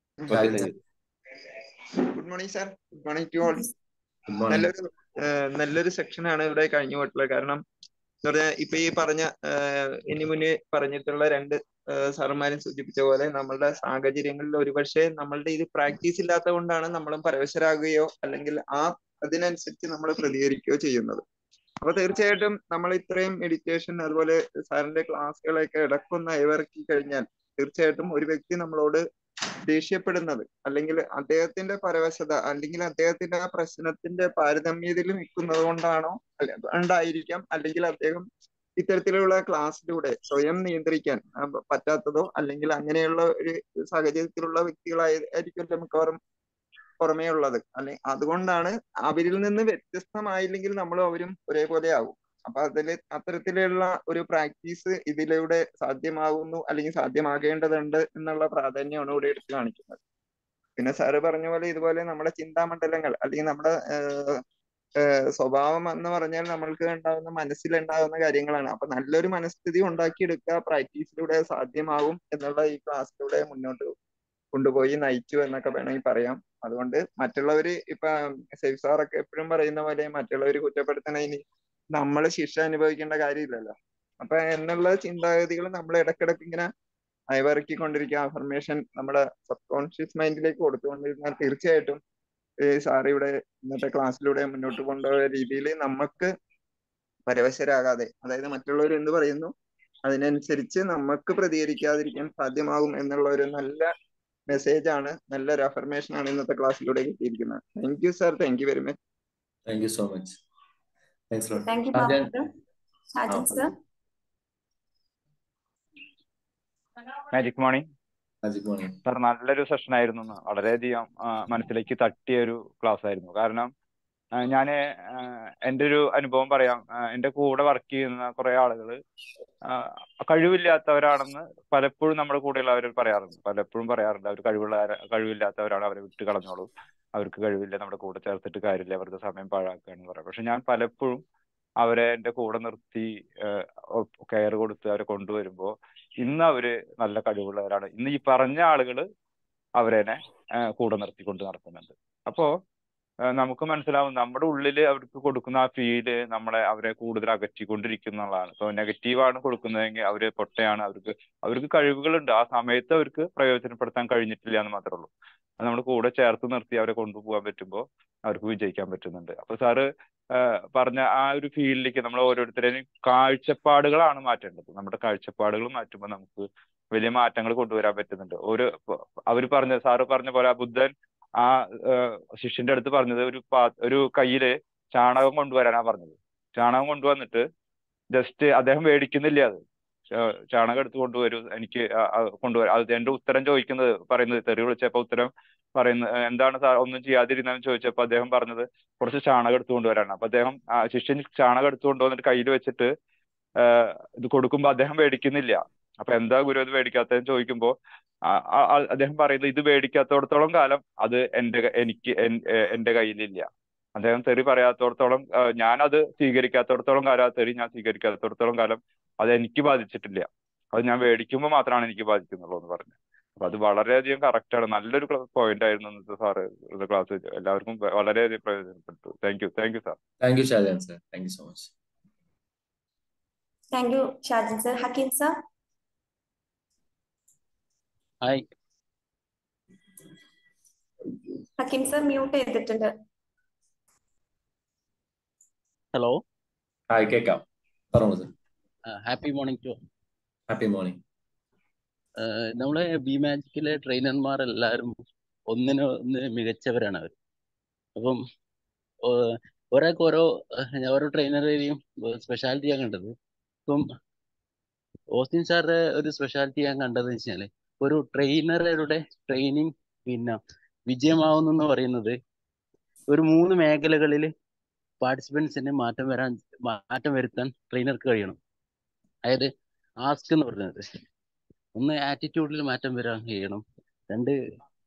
good morning sir good morning to all good morning നല്ലൊരു ഏഹ് നല്ലൊരു സെക്ഷനാണ് ഇവിടെ കഴിഞ്ഞു പോയിട്ടുള്ളത് കാരണം എന്താ പറയാ ഇപ്പൊ ഈ പറഞ്ഞ ഏഹ് ഇനി മുന്നേ പറഞ്ഞിട്ടുള്ള രണ്ട് ഏഹ് സാറന്മാരും സൂചിപ്പിച്ച പോലെ നമ്മളുടെ സാഹചര്യങ്ങളിൽ ഒരുപക്ഷെ നമ്മളുടെ ഇത് പ്രാക്ടീസ് ഇല്ലാത്തത് കൊണ്ടാണ് നമ്മളും പരവശരാകുകയോ അല്ലെങ്കിൽ ആ അതിനനുസരിച്ച് നമ്മൾ പ്രതികരിക്കുകയോ ചെയ്യുന്നത് അപ്പൊ തീർച്ചയായിട്ടും നമ്മൾ ഇത്രയും മെഡിറ്റേഷൻ അതുപോലെ സാറിന്റെ ക്ലാസ്സുകളൊക്കെ ഇടക്കൊന്ന് അയവിറക്കി കഴിഞ്ഞാൽ തീർച്ചയായിട്ടും ഒരു വ്യക്തി നമ്മളോട് ദേഷ്യപ്പെടുന്നത് അല്ലെങ്കിൽ അദ്ദേഹത്തിന്റെ പരവശത അല്ലെങ്കിൽ അദ്ദേഹത്തിന്റെ ആ പ്രശ്നത്തിന്റെ പാരതമ്യതയിൽ നിൽക്കുന്നത് കൊണ്ടാണോ അല്ല ഉണ്ടായിരിക്കാം അല്ലെങ്കിൽ അദ്ദേഹം ഇത്തരത്തിലുള്ള ക്ലാസ്സിലൂടെ സ്വയം നിയന്ത്രിക്കാൻ ആ, പറ്റാത്തതോ അല്ലെങ്കിൽ അങ്ങനെയുള്ള ഒരു സാഹചര്യത്തിലുള്ള വ്യക്തികളായിരിക്കും മിക്കവാറും പുറമേ ഉള്ളത് അല്ലെ അതുകൊണ്ടാണ് അവരിൽ നിന്ന് വ്യത്യസ്തമായില്ലെങ്കിൽ നമ്മളും അവരും ഒരേപോലെ ആവും അപ്പൊ അതില് അത്തരത്തിലുള്ള ഒരു പ്രാക്ടീസ് ഇതിലൂടെ സാധ്യമാകുന്നു അല്ലെങ്കിൽ സാധ്യമാകേണ്ടതുണ്ട് എന്നുള്ള പ്രാധാന്യമാണ് ഇവിടെ എടുത്തു കാണിക്കുന്നത് പിന്നെ സാറ് പറഞ്ഞ പോലെ ഇതുപോലെ നമ്മുടെ ചിന്താമണ്ഡലങ്ങൾ അല്ലെങ്കിൽ നമ്മുടെ ഏഹ്, ഏഹ്, സ്വഭാവം എന്ന് പറഞ്ഞാൽ നമ്മൾക്ക് ഉണ്ടാകുന്ന മനസ്സിലുണ്ടാകുന്ന കാര്യങ്ങളാണ് അപ്പൊ നല്ലൊരു മനസ്ഥിതി ഉണ്ടാക്കിയെടുക്കുക പ്രാക്ടീസിലൂടെ സാധ്യമാകും എന്നുള്ള ഈ ക്ലാസ്സിലൂടെ മുന്നോട്ട് കൊണ്ടുപോയി നയിച്ചു എന്നൊക്കെ വേണമെങ്കിൽ പറയാം അതുകൊണ്ട് മറ്റുള്ളവര് ഇപ്പൊ സേഫ് സാറൊക്കെ എപ്പോഴും പറയുന്ന പോലെ മറ്റുള്ളവര് കുറ്റപ്പെടുത്തണതിന് നമ്മൾ ശിക്ഷ അനുഭവിക്കേണ്ട കാര്യമില്ലല്ലോ അപ്പൊ എന്നുള്ള ചിന്താഗതികൾ നമ്മൾ ഇടക്കിടക്ക് ഇങ്ങനെ അയവിറക്കിക്കൊണ്ടിരിക്കുക അഫർമേഷൻ നമ്മുടെ സബ് കോൺഷ്യസ് മൈൻഡിലേക്ക് കൊടുത്തുകൊണ്ടിരുന്നാൽ തീർച്ചയായിട്ടും ഈ സാർ ഇവിടെ ഇന്നത്തെ ക്ലാസ്സിലൂടെ മുന്നോട്ട് കൊണ്ടുപോയ രീതിയിൽ നമുക്ക് പരവശരാകാതെ അതായത് മറ്റുള്ളവർ എന്ത് പറയുന്നു അതിനനുസരിച്ച് നമുക്ക് പ്രതികരിക്കാതിരിക്കാൻ സാധ്യമാകും എന്നുള്ള ഒരു നല്ല മെസ്സേജ് ആണ് നല്ലൊരു അഫർമേഷൻ ആണ് ഇന്നത്തെ ക്ലാസ്സിലൂടെ കിട്ടിയിരിക്കുന്നത് thank you sir thank you very much thank you so much thanks lot thank you Shajan Shajan sir magic morning magic morning sir നല്ലൊരു സെഷൻ ആയിരുന്നു ഇന്ന്. വളരെയധികം ആ, മനസ്സിലേക്ക് തട്ടിയ ഒരു ക്ലാസ് ആയിരുന്നു കാരണം ഞാൻ എൻ്റെ ഒരു അനുഭവം പറയാം ആ, എൻ്റെ കൂടെ വർക്ക് ചെയ്യുന്ന കുറെ ആളുകൾ കഴിവില്ലാത്തവരാണെന്ന് പലപ്പോഴും നമ്മുടെ കൂടെയുള്ളവർ പറയാറുണ്ട് പലപ്പോഴും പറയാറുണ്ട് അവർ കഴിവുള്ള കഴിവില്ലാത്തവരാണ് അവരെ വിട്ട് കളഞ്ഞോളൂ അവർക്ക് കഴിവില്ല നമ്മുടെ കൂടെ ചേർത്തിട്ട് കാര്യമില്ല അവരുടെ സമയം പാഴാക്കുകയാണെന്ന് പറയാം പക്ഷെ ഞാൻ പലപ്പോഴും അവരെ എൻ്റെ കൂടെ നിർത്തി കെയർ കൊടുത്ത് അവരെ കൊണ്ടുവരുമ്പോൾ ഇന്ന് അവര് നല്ല കഴിവുള്ളവരാണ് ഇന്ന് ഈ പറഞ്ഞ ആളുകൾ അവരെന്നെ ആ, കൂടെ നിർത്തിക്കൊണ്ട് നടത്തുന്നുണ്ട് അപ്പോ ആ, നമുക്ക് മനസ്സിലാവും നമ്മുടെ ഉള്ളിൽ അവർക്ക് കൊടുക്കുന്ന ആ ഫീല് നമ്മളെ അവരെ കൂടുതൽ അകറ്റിക്കൊണ്ടിരിക്കുന്നുള്ളതാണ് ഇപ്പൊ നെഗറ്റീവാണ് കൊടുക്കുന്നതെങ്കിൽ അവര് പൊട്ടയാണ് അവർക്ക് അവർക്ക് കഴിവുകളുണ്ട് ആ സമയത്ത് അവർക്ക് പ്രയോജനപ്പെടുത്താൻ കഴിഞ്ഞിട്ടില്ല എന്ന് മാത്രമേ ഉള്ളൂ അത് നമ്മൾ കൂടെ ചേർത്ത് നിർത്തി അവരെ കൊണ്ടുപോകാൻ പറ്റുമ്പോൾ അവർക്ക് വിജയിക്കാൻ പറ്റുന്നുണ്ട് അപ്പൊ സാറ് ആ, പറഞ്ഞ ആ ഒരു ഫീൽഡിലേക്ക് നമ്മൾ ഓരോരുത്തരെയും കാഴ്ചപ്പാടുകളാണ് മാറ്റേണ്ടത് നമ്മുടെ കാഴ്ചപ്പാടുകൾ മാറ്റുമ്പോൾ നമുക്ക് വലിയ മാറ്റങ്ങൾ കൊണ്ടുവരാൻ പറ്റുന്നുണ്ട് ഒരു അവർ പറഞ്ഞ സാറ് പറഞ്ഞ പോലെ ആ ബുദ്ധൻ ആ ഏഹ്, ശിഷ്യന്റെ അടുത്ത് പറഞ്ഞത് ഒരു പാ ഒരു കയ്യില് ചാണകം കൊണ്ടുവരാനാ പറഞ്ഞത് ചാണകം കൊണ്ടുവന്നിട്ട് ജസ്റ്റ് അദ്ദേഹം മേടിക്കുന്നില്ല അത് ചാ- ചാണകം എടുത്ത് കൊണ്ടുവരൂ എനിക്ക് ആ- ആ കൊണ്ടുവരാം അത് എന്റെ ഉത്തരം ചോദിക്കുന്നത് പറയുന്നത് തെറി വിളിച്ചപ്പോ ഉത്തരം പറയുന്നത് "ഏഹ്, എന്താണ് സാർ ഒന്നും ചെയ്യാതിരുന്നെന്ന് ചോദിച്ചപ്പോ അദ്ദേഹം പറഞ്ഞത് കുറച്ച് ചാണകം എടുത്ത് കൊണ്ടുവരാനാണ് അപ്പൊ അദ്ദേഹം ആ ശിഷ്യൻ ചാണകം എടുത്ത് കൊണ്ടുവന്നിട്ട് കയ്യിൽ വെച്ചിട്ട് ആഹ് ഇത് കൊടുക്കുമ്പോ അദ്ദേഹം മേടിക്കുന്നില്ല അപ്പൊ എന്താ ഗുരു ഇത് മേടിക്കാത്തതെന്ന് ചോദിക്കുമ്പോ ആ- ആ- ആ- അദ്ദേഹം പറയുന്നത് ഇത് മേടിക്കാത്തോടത്തോളം കാലം അത് എന്റെ ക- എനിക്ക് എൻ- എ- എന്റെ കയ്യിലില്ല അദ്ദേഹം തെറി പറയാത്തോടത്തോളം ആഹ് ഞാനത് സ്വീകരിക്കാത്തോടത്തോളം കാലം ആ തെറി ഞാൻ സ്വീകരിക്കാത്തോടത്തോളം കാലം അത് എനിക്ക് ബാധിച്ചിട്ടില്ല അത് ഞാൻ മേടിക്കുമ്പോൾ മാത്രമാണ് എനിക്ക് ബാധിക്കുന്നുള്ളൂ എന്ന് പറഞ്ഞു അപ്പൊ അത് വളരെയധികം കറക്റ്റ് ആണ് നല്ലൊരു പോയിന്റ് ആയിരുന്നു ഇന്നത്തെ സാറ് ക്ലാസ് എല്ലാവർക്കും വളരെയധികം പ്രയോജനപ്പെട്ടു thank you thank you sir thank you Shajan sir thank you so much thank you Shajan sir Hakeem sir hi Hakeem sir mute ചെയ്തിട്ടുണ്ട് ഹലോ ഹായ് കേൾക്കാം പറഞ്ഞു sir happy morning to happy morning നമ്മളെ ബി മാജിക്കിലെ ട്രെയിനർമാർ എല്ലാവരും ഒന്നിന് ഒന്ന് മികച്ചവരാണ് അവർ അപ്പം ഏഹ്, ഒരാൾക്ക് ഓരോ ഏഹ്, ഓരോ ട്രെയിനറേയും സ്പെഷ്യാലിറ്റി ഞാൻ കണ്ടത് ഇപ്പം ഓസ്റ്റിൻ സാറിന്റെ ഒരു സ്പെഷ്യാലിറ്റി ഞാൻ കണ്ടത് വെച്ചാല് ഒരു ട്രെയിനറുടെ ട്രെയിനിങ് പിന്നെ വിജയമാവുന്നു എന്ന് പറയുന്നത് ഒരു മൂന്ന് മേഖലകളിൽ പാർട്ടിസിപ്പൻസിന് മാറ്റം വരാൻ മാറ്റം വരുത്താൻ ട്രെയിനർക്ക് കഴിയണം അതായത് ആസ്ക് എന്ന് പറയുന്നത് ഒന്ന് ആറ്റിറ്റ്യൂഡിൽ മാറ്റം വരാൻ കഴിയണം രണ്ട്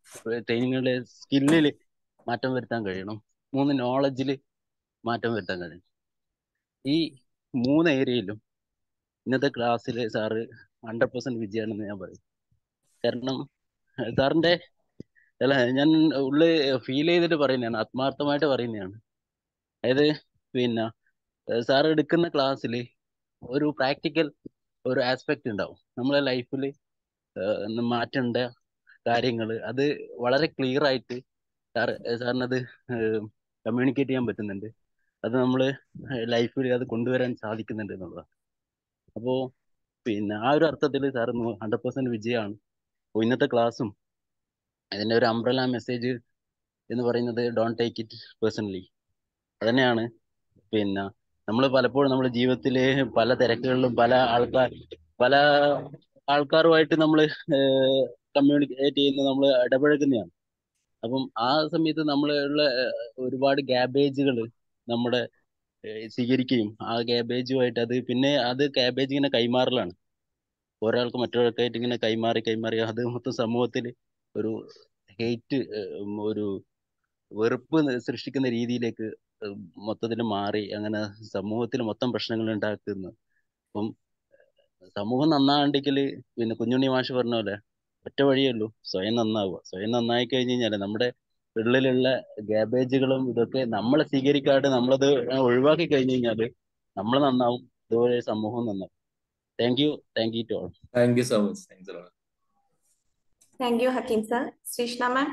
ട്രെയിനിങ്ങിലെ സ്കില്ലിൽ മാറ്റം വരുത്താൻ കഴിയണം മൂന്ന് നോളജിൽ മാറ്റം വരുത്താൻ കഴിയണം ഈ മൂന്ന് ഏരിയയിലും ഇന്നത്തെ ക്ലാസ്സിൽ സാറ് ഹൺഡ്രഡ് പെർസെന്റ് വിജയമാണെന്ന് ഞാൻ പറയും കാരണം സാറിന്റെ അല്ല ഞാൻ ഉള്ളിൽ ഫീൽ ചെയ്തിട്ട് പറയുന്നതാണ് ആത്മാർത്ഥമായിട്ട് പറയുന്നതാണ് അതായത് പിന്നെ സാർ എടുക്കുന്ന ക്ലാസ്സിൽ ഒരു പ്രാക്ടിക്കൽ ഒരു ആസ്പെക്ട് ഉണ്ടാവും നമ്മളെ ലൈഫിൽ മാറ്റേണ്ട കാര്യങ്ങൾ അത് വളരെ ക്ലിയർ ആയിട്ട് സാർ സാറിനത് കമ്മ്യൂണിക്കേറ്റ് ചെയ്യാൻ പറ്റുന്നുണ്ട് അത് നമ്മൾ ലൈഫിൽ അത് കൊണ്ടുവരാൻ സാധിക്കുന്നുണ്ട് എന്നുള്ളതാണ് അപ്പോൾ പിന്നെ ആ ഒരു അർത്ഥത്തിൽ സാർ ഹൺഡ്രഡ് പെർസെന്റ് വിജയമാണ് അപ്പോൾ ഇന്നത്തെ ക്ലാസ്സും അതിൻ്റെ ഒരു അംബ്രല മെസ്സേജ് എന്ന് പറയുന്നത് ഡോണ്ട് ടേക്ക് ഇറ്റ് പേഴ്സണലി അതന്നെയാണ് പിന്നെ നമ്മൾ പലപ്പോഴും നമ്മുടെ ജീവിതത്തിൽ പല തിരക്കുകളിലും പല ആൾക്കാർ പല ആൾക്കാരുമായിട്ട് നമ്മൾ കമ്മ്യൂണിക്കേറ്റ് ചെയ്യുന്ന നമ്മൾ ഇടപഴകുന്നതാണ് അപ്പം ആ സമയത്ത് നമ്മളുള്ള ഒരുപാട് ഗ്യാബേജുകൾ നമ്മുടെ സ്വീകരിക്കുകയും ആ ഗ്യാബേജുമായിട്ട് അത് പിന്നെ അത് ഗ്യാബേജ് ഇങ്ങനെ കൈമാറലാണ് ഒരാൾക്ക് മറ്റൊരാൾക്കായിട്ട് ഇങ്ങനെ കൈമാറി കൈമാറി അത് മൊത്തം സമൂഹത്തിൽ ഒരു ഹെയ്റ്റ് ഒരു വെറുപ്പ് സൃഷ്ടിക്കുന്ന രീതിയിലേക്ക് മൊത്തത്തിൽ മാറി അങ്ങനെ സമൂഹത്തിൽ മൊത്തം പ്രശ്നങ്ങൾ ഉണ്ടാക്കുന്നു അപ്പം സമൂഹം നന്നാണ്ടെങ്കിൽ പിന്നെ കുഞ്ഞുണ്ണി മാഷ് പറഞ്ഞ പോലെ ഒറ്റ വഴിയേ ഉള്ളൂ സ്വയം നന്നാവുക സ്വയം നന്നായി കഴിഞ്ഞ് കഴിഞ്ഞാൽ നമ്മുടെ ഉള്ളിലുള്ള ഗ്യാബേജുകളും ഇതൊക്കെ നമ്മളെ സ്വീകരിക്കാതെ നമ്മളത് ഒഴിവാക്കി കഴിഞ്ഞു കഴിഞ്ഞാൽ നമ്മൾ നന്നാവും അതുപോലെ സമൂഹം നന്നാവും thank you thank you to all thank you so much thanks thank you Hakeem sir Shreeshna ma'am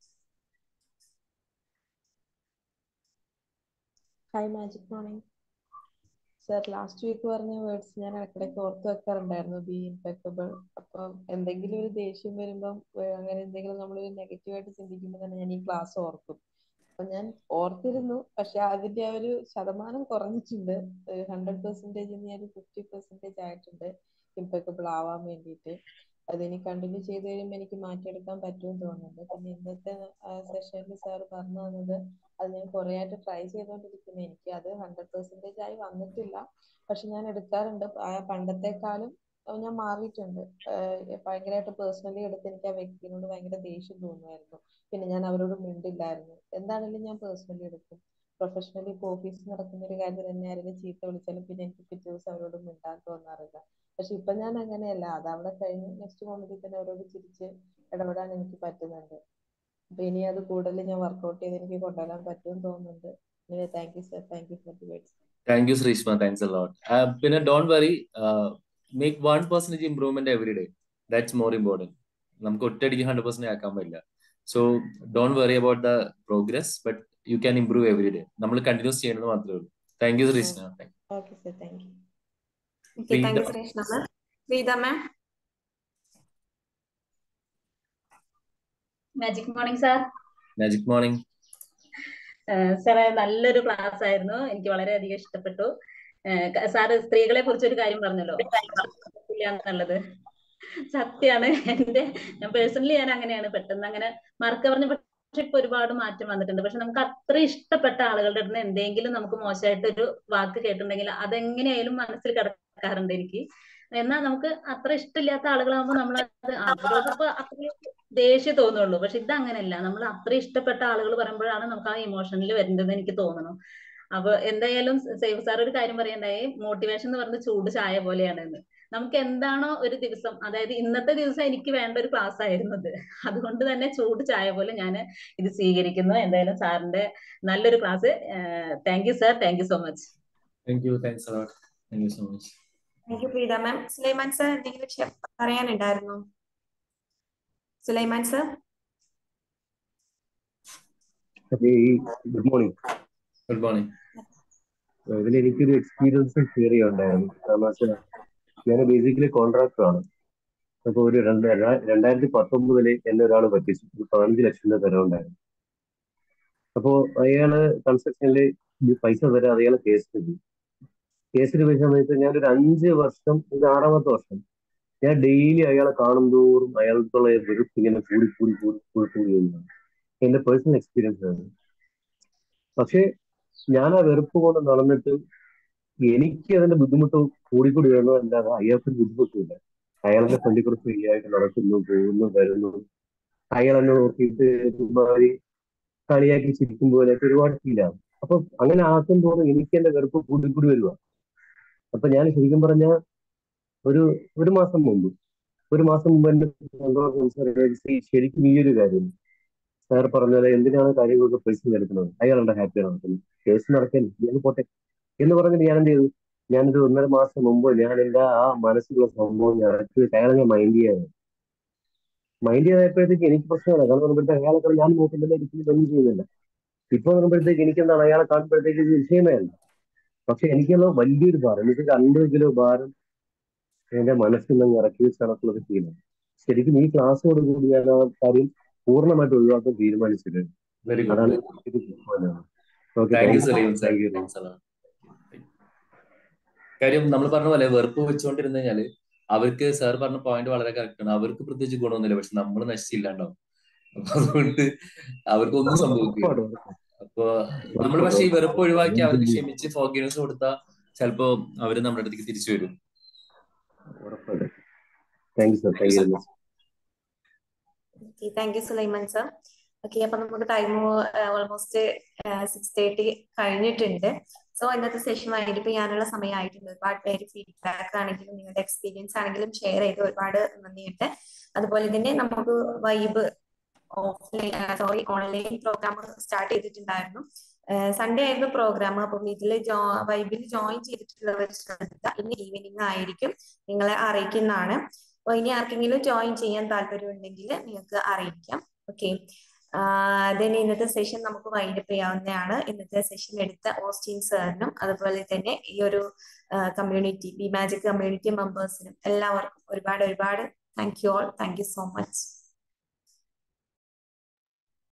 hi magic morning sir last week പറഞ്ഞ വേർഡ്സ് ഞാൻ ഇടയ്ക്കിടയ്ക്ക് ഓർത്ത് വെക്കാറുണ്ടായിരുന്നു ബി ഇംപെക്കബിൾ അപ്പം എന്തെങ്കിലും ഒരു ദേഷ്യം വരുമ്പം അങ്ങനെ എന്തെങ്കിലും നമ്മൾ നെഗറ്റീവായിട്ട് ചിന്തിക്കുമ്പോൾ തന്നെ ഞാൻ ഈ ക്ലാസ് ഓർക്കും അപ്പൊ ഞാൻ ഓർത്തിരുന്നു പക്ഷെ അതിന്റെ ആ ഒരു ശതമാനം കുറഞ്ഞിട്ടുണ്ട് ഹൺഡ്രഡ് പെർസെന്റേജ് ഞാൻ ഫിഫ്റ്റി പെർസെന്റേജ് ആയിട്ടുണ്ട് ഇംപെക്കബിൾ ആവാൻ വേണ്ടിയിട്ട് അതിനി കണ്ടിന്യൂ ചെയ്ത് കഴിയുമ്പോൾ എനിക്ക് മാറ്റിയെടുക്കാൻ പറ്റുമെന്ന് തോന്നുന്നുണ്ട് പിന്നെ ഇന്നത്തെ സെഷനിൽ സാർ പറഞ്ഞു തന്നത് അത് ഞാൻ കുറെ ആയിട്ട് ട്രൈ ചെയ്തുകൊണ്ടിരിക്കുന്നു എനിക്ക് അത് ഹൺഡ്രഡ് പെർസെന്റേജ് ആയി വന്നിട്ടില്ല പക്ഷെ ഞാൻ എടുക്കാറുണ്ട് പണ്ടത്തെക്കാളും ഞാൻ മാറിയിട്ടുണ്ട് ഭയങ്കരമായിട്ട് പേഴ്സണലി എടുത്ത് എനിക്ക് ആ വ്യക്തിനോട് ഭയങ്കര ദേഷ്യം തോന്നുമായിരുന്നു പിന്നെ ഞാൻ അവരോട് മിണ്ടില്ലായിരുന്നു എന്താണെങ്കിലും ഞാൻ പേഴ്സണലി എടുക്കും പ്രൊഫഷണലി ഇപ്പോൾ ഓഫീസിൽ നടക്കുന്ന ഒരു കാര്യം തന്നെ ആരെങ്കിലും ചീത്ത വിളിച്ചാലും പിന്നെ എനിക്ക് പിറ്റേ ദിവസം അവരോട് മിണ്ടാൻ തോന്നാറില്ല പക്ഷെ ഇപ്പൊ ഞാൻ അങ്ങനെയല്ല അത് അവിടെ കഴിഞ്ഞ് നെക്സ്റ്റ് മൊമെന്റിൽ തന്നെ അവരോട് ചിരിച്ച് ഇടപെടാൻ എനിക്ക് പറ്റുന്നുണ്ട് അപ്പൊ ഇനി അത് കൂടുതൽ ഞാൻ വർക്ക്ഔട്ട് ചെയ്ത് എനിക്ക് കൊണ്ടുവരാൻ പറ്റുമെന്ന് തോന്നുന്നുണ്ട് anyway thank you sir thank you for the words thank you Sreeshma thanks lot പിന്നെ don't worry make one percentage improvement every day that's more important നമുക്ക് ഒറ്റയടിക്ക് ഹൺഡ്രഡ് പെർസെന്റ് ആക്കാൻ പറ്റില്ല so don't worry about the progress but you can improve every day നമ്മൾ continues ചെയ്യണമെന്ന് മാത്രമേ ഉള്ളൂ thank you Sreeshma okay sir thank you okay thank you Shreeshna ma'am Sreetha ma'am magic morning sir magic morning സാറേ നല്ലൊരു class ആയിരുന്നു എനിക്ക് വളരെയധികം ഇഷ്ടപ്പെട്ടു സാറ് സ്ത്രീകളെ കുറിച്ച് ഒരു കാര്യം പറഞ്ഞല്ലോ എന്നുള്ളത് സത്യാണ് എന്റെ ഞാൻ പേഴ്സണലി ഞാൻ അങ്ങനെയാണ് പെട്ടെന്ന് അങ്ങനെ മറക്ക പറഞ്ഞ പക്ഷെ ഇപ്പൊ ഒരുപാട് മാറ്റം വന്നിട്ടുണ്ട് പക്ഷെ നമുക്ക് അത്ര ഇഷ്ടപ്പെട്ട ആളുകളുടെ അടുത്ത് എന്തെങ്കിലും നമുക്ക് മോശമായിട്ട് ഒരു വാക്ക് കേട്ടിട്ടുണ്ടെങ്കിൽ അതെങ്ങനെയായാലും മനസ്സിൽ കിടക്കാറുണ്ട് എനിക്ക് എന്നാൽ നമുക്ക് അത്ര ഇഷ്ടമില്ലാത്ത ആളുകളാകുമ്പോൾ നമ്മൾ അത് അവരോടൊപ്പം അത്രയും ദേഷ്യം തോന്നുള്ളൂ പക്ഷെ ഇത് അങ്ങനെയല്ല നമ്മൾ അത്ര ഇഷ്ടപ്പെട്ട ആളുകൾ പറയുമ്പോഴാണ് നമുക്ക് ആ ഇമോഷനിൽ വരുന്നത് എനിക്ക് തോന്നുന്നു അപ്പൊ എന്തായാലും സേവ് സാർ ഒരു കാര്യം പറയണ്ടായി മോട്ടിവേഷൻ എന്ന് പറയുന്നത് ചൂട് ചായ പോലെയാണ് എന്ന് നമുക്ക് എന്താണോ ഒരു ദിവസം അതായത് ഇന്നത്തെ ദിവസം എനിക്ക് വേണ്ട ഒരു ക്ലാസ് ആയിരുന്നു അത് അതുകൊണ്ട് തന്നെ ചൂട് ചായ പോലെ ഞാൻ ഇത് സ്വീകരിക്കുന്നു എന്തായാലും സാറിന്റെ നല്ലൊരു class thank you sir thank you so much thank you thanks lot thank you so much thank you Preetha ma'am Sulaiman sir എന്തെങ്കിലും പറയാനുണ്ടായിരുന്നോ Sulaiman sir good morning good morning ഇതിൽ എനിക്കൊരു എക്സ്പീരിയൻസ് ഷെയർ ചെയ്യാണ്ടായിരുന്നു കാരണം വെച്ചാൽ ഞാൻ ബേസിക്കലി കോൺട്രാക്ടർ ആണ് അപ്പൊ ഒരു രണ്ട് രണ്ടായിരത്തി പത്തൊമ്പതില് എന്നെ ഒരാൾ പറ്റിച്ചു ഒരു പതിനഞ്ച് ലക്ഷം രൂപ തരവുണ്ടായിരുന്നു അപ്പോ അയാള് കൺസ്ട്രക്ഷനിൽ പൈസ തരാതെ അയാളെ കേസിന് പോയി കേസിന് പോയ സമയത്ത് ഞാനൊരു അഞ്ച് വർഷം ഇത് ആറാമത്തെ വർഷം ഞാൻ ഡെയിലി അയാളെ കാണും തോറും അയാൾക്കുള്ള വെറുപ്പ് ഇങ്ങനെ കൂടി കൂടി കൂടി കൂടി കൂടി വരുന്നതാണ് എന്റെ പേഴ്സണൽ എക്സ്പീരിയൻസ് ആണ് പക്ഷേ ഞാൻ ആ വെറുപ്പ് കൊണ്ട് നടന്നിട്ട് എനിക്ക് അതിന്റെ ബുദ്ധിമുട്ട് കൂടിക്കൂടി വരുന്നു അല്ലാതെ അയാൾക്ക് ബുദ്ധിമുട്ടില്ല അയാളുടെ ഫ്രണ്ടിൽ കൂടെ ഫ്രീ ആയിട്ട് നടക്കുന്നു പോകുന്നു വരുന്നു അയാൾ എന്നെ നോക്കിയിട്ട് ഒരുമാതിരി കളിയാക്കി ചിരിക്കും പോലെയൊക്കെ ഒരുപാട് ഫീലാണ് അപ്പൊ അങ്ങനെ ആക്കുമ്പോൾ എനിക്ക് എന്റെ വെറുപ്പ് കൂടി കൂടി വരുക അപ്പൊ ഞാൻ ശരിക്കും പറഞ്ഞ ഒരു ഒരു മാസം മുമ്പ് ഒരു മാസം മുമ്പ് എന്റെ സന്തോഷം സംസാരിച്ച ശരിക്കും ഈ ഒരു കാര്യം സാർ പറഞ്ഞ പോലെ എന്തിനാണ് കാര്യങ്ങളൊക്കെ പൈസ എടുക്കുന്നത് അയാളുടെ ഹാപ്പിയാണ് നടക്കുന്നത് കേസ് നടക്കാൻ ഞാൻ പോട്ടെ എന്ന് പറഞ്ഞിട്ട് ഞാൻ എന്ത് ചെയ്തു ഞാനൊരു ഒന്നര മാസം മുമ്പ് ഞാൻ എന്റെ ആ മനസ്സിലുള്ള സംഭവം ഞാൻ ഇറക്കി അയാളെ ഞാൻ മൈൻഡ് ചെയ്യാതെ മൈൻഡ് ചെയ്തപ്പോഴത്തേക്ക് എനിക്ക് പ്രശ്നമില്ല കാരണം പറയുമ്പോഴത്തേക്ക് അയാളെ കാണാൻ ഞാൻ നോക്കുന്നില്ല എനിക്ക് ഒന്നും ചെയ്യുന്നില്ല ഇപ്പൊ പറയുമ്പോഴത്തേക്ക് എനിക്ക് എന്താണ് അയാളെ കാണുമ്പോഴത്തേക്ക് ഇത് വിഷയമേ അല്ല പക്ഷെ എനിക്കുള്ള വലിയൊരു ഭാരം എനിക്ക് അൻപത് കിലോ ഭാരം എന്റെ മനസ്സിൽ നിന്ന് ഇറക്കി വെച്ച് നടക്കുന്നത് ഫീലാണ് ശരിക്കും ഈ ക്ലാസ്സോട് കൂടി ഞാൻ ആ കാര്യം പൂർണ്ണമായിട്ട് ഒഴിവാക്കാൻ തീരുമാനിച്ചിട്ടുണ്ട് വെരി ഗുഡ് അതാണ് ഒരു തീരുമാനമാണ് okay thank you thank Saleem you sir thank you thanks അല്ല കാര്യം നമ്മൾ പറഞ്ഞ പോലെ വെറുപ്പ് വെച്ചുകൊണ്ടിരുന്നു കഴിഞ്ഞാല് അവർക്ക് സാർ പറഞ്ഞ പോയിന്റ് വളരെ കറക്റ്റ് ആണ് അവർക്ക് പ്രത്യേകിച്ച് ഗുണമൊന്നുമില്ല പക്ഷെ നമ്മൾ നശിച്ചില്ലാണ്ടാവും അപ്പൊ അതുകൊണ്ട് അവർക്കൊന്നും സംഭവിക്കില്ല ഉറപ്പാണ് അപ്പൊ നമ്മൾ ഉറപ്പാണ് പക്ഷെ ഈ വെറുപ്പ് ഒഴിവാക്കി അവർക്ക് ഉറപ്പാണ് ക്ഷമിച്ച് ഫോർഗീവ്നെസ് കൊടുത്താൽ ചിലപ്പോ അവര് നമ്മുടെ അടുത്തേക്ക് തിരിച്ചു വരും ഉറപ്പാണ് thank you sir thank thank you you sir okay thank you Sulaiman sir okay അപ്പൊ നമുക്ക് ടൈം ഓൾമോസ്റ്റ് സിക്സ് തേർട്ടി കഴിഞ്ഞിട്ടുണ്ട് സോ ഇന്നത്തെ സെഷൻ വൈകിട്ട് ചെയ്യാനുള്ള സമയമായിട്ടുണ്ട് ഒരുപാട് പേര് ഫീഡ്ബാക്ക് ആണെങ്കിലും നിങ്ങളുടെ എക്സ്പീരിയൻസ് ആണെങ്കിലും ഷെയർ ചെയ്ത് ഒരുപാട് നന്ദിയുണ്ട് അതുപോലെ തന്നെ നമുക്ക് vibe offline sorry online program start ചെയ്തിട്ടുണ്ടായിരുന്നു സൺഡേ ആയിരുന്നു പ്രോഗ്രാം അപ്പം ഇതിൽ ജോ വൈബിൽ ജോയിൻ ചെയ്തിട്ടുള്ളവർ ശ്രദ്ധിക്കുക ഇന്ന് ഈവനിങ് ആയിരിക്കും നിങ്ങളെ അറിയിക്കുന്നതാണ് അപ്പോൾ ഇനി ആർക്കെങ്കിലും ജോയിൻ ചെയ്യാൻ താല്പര്യമുണ്ടെങ്കിൽ നിങ്ങൾക്ക് അറിയിക്കാം ഓക്കെ ദെൻ ഇന്നത്തെ സെഷൻ നമുക്ക് വൈൻഡപ്പ് ചെയ്യാവുന്നതാണ് ഇന്നത്തെ സെഷൻ എടുത്ത ഓസ്റ്റിൻ സാറിനും അതുപോലെ തന്നെ ഈ ഒരു കമ്മ്യൂണിറ്റി ബി മാജിക് കമ്മ്യൂണിറ്റി മെമ്പേഴ്സിനും എല്ലാവർക്കും ഒരുപാട് ഒരുപാട് thank you all thank you so much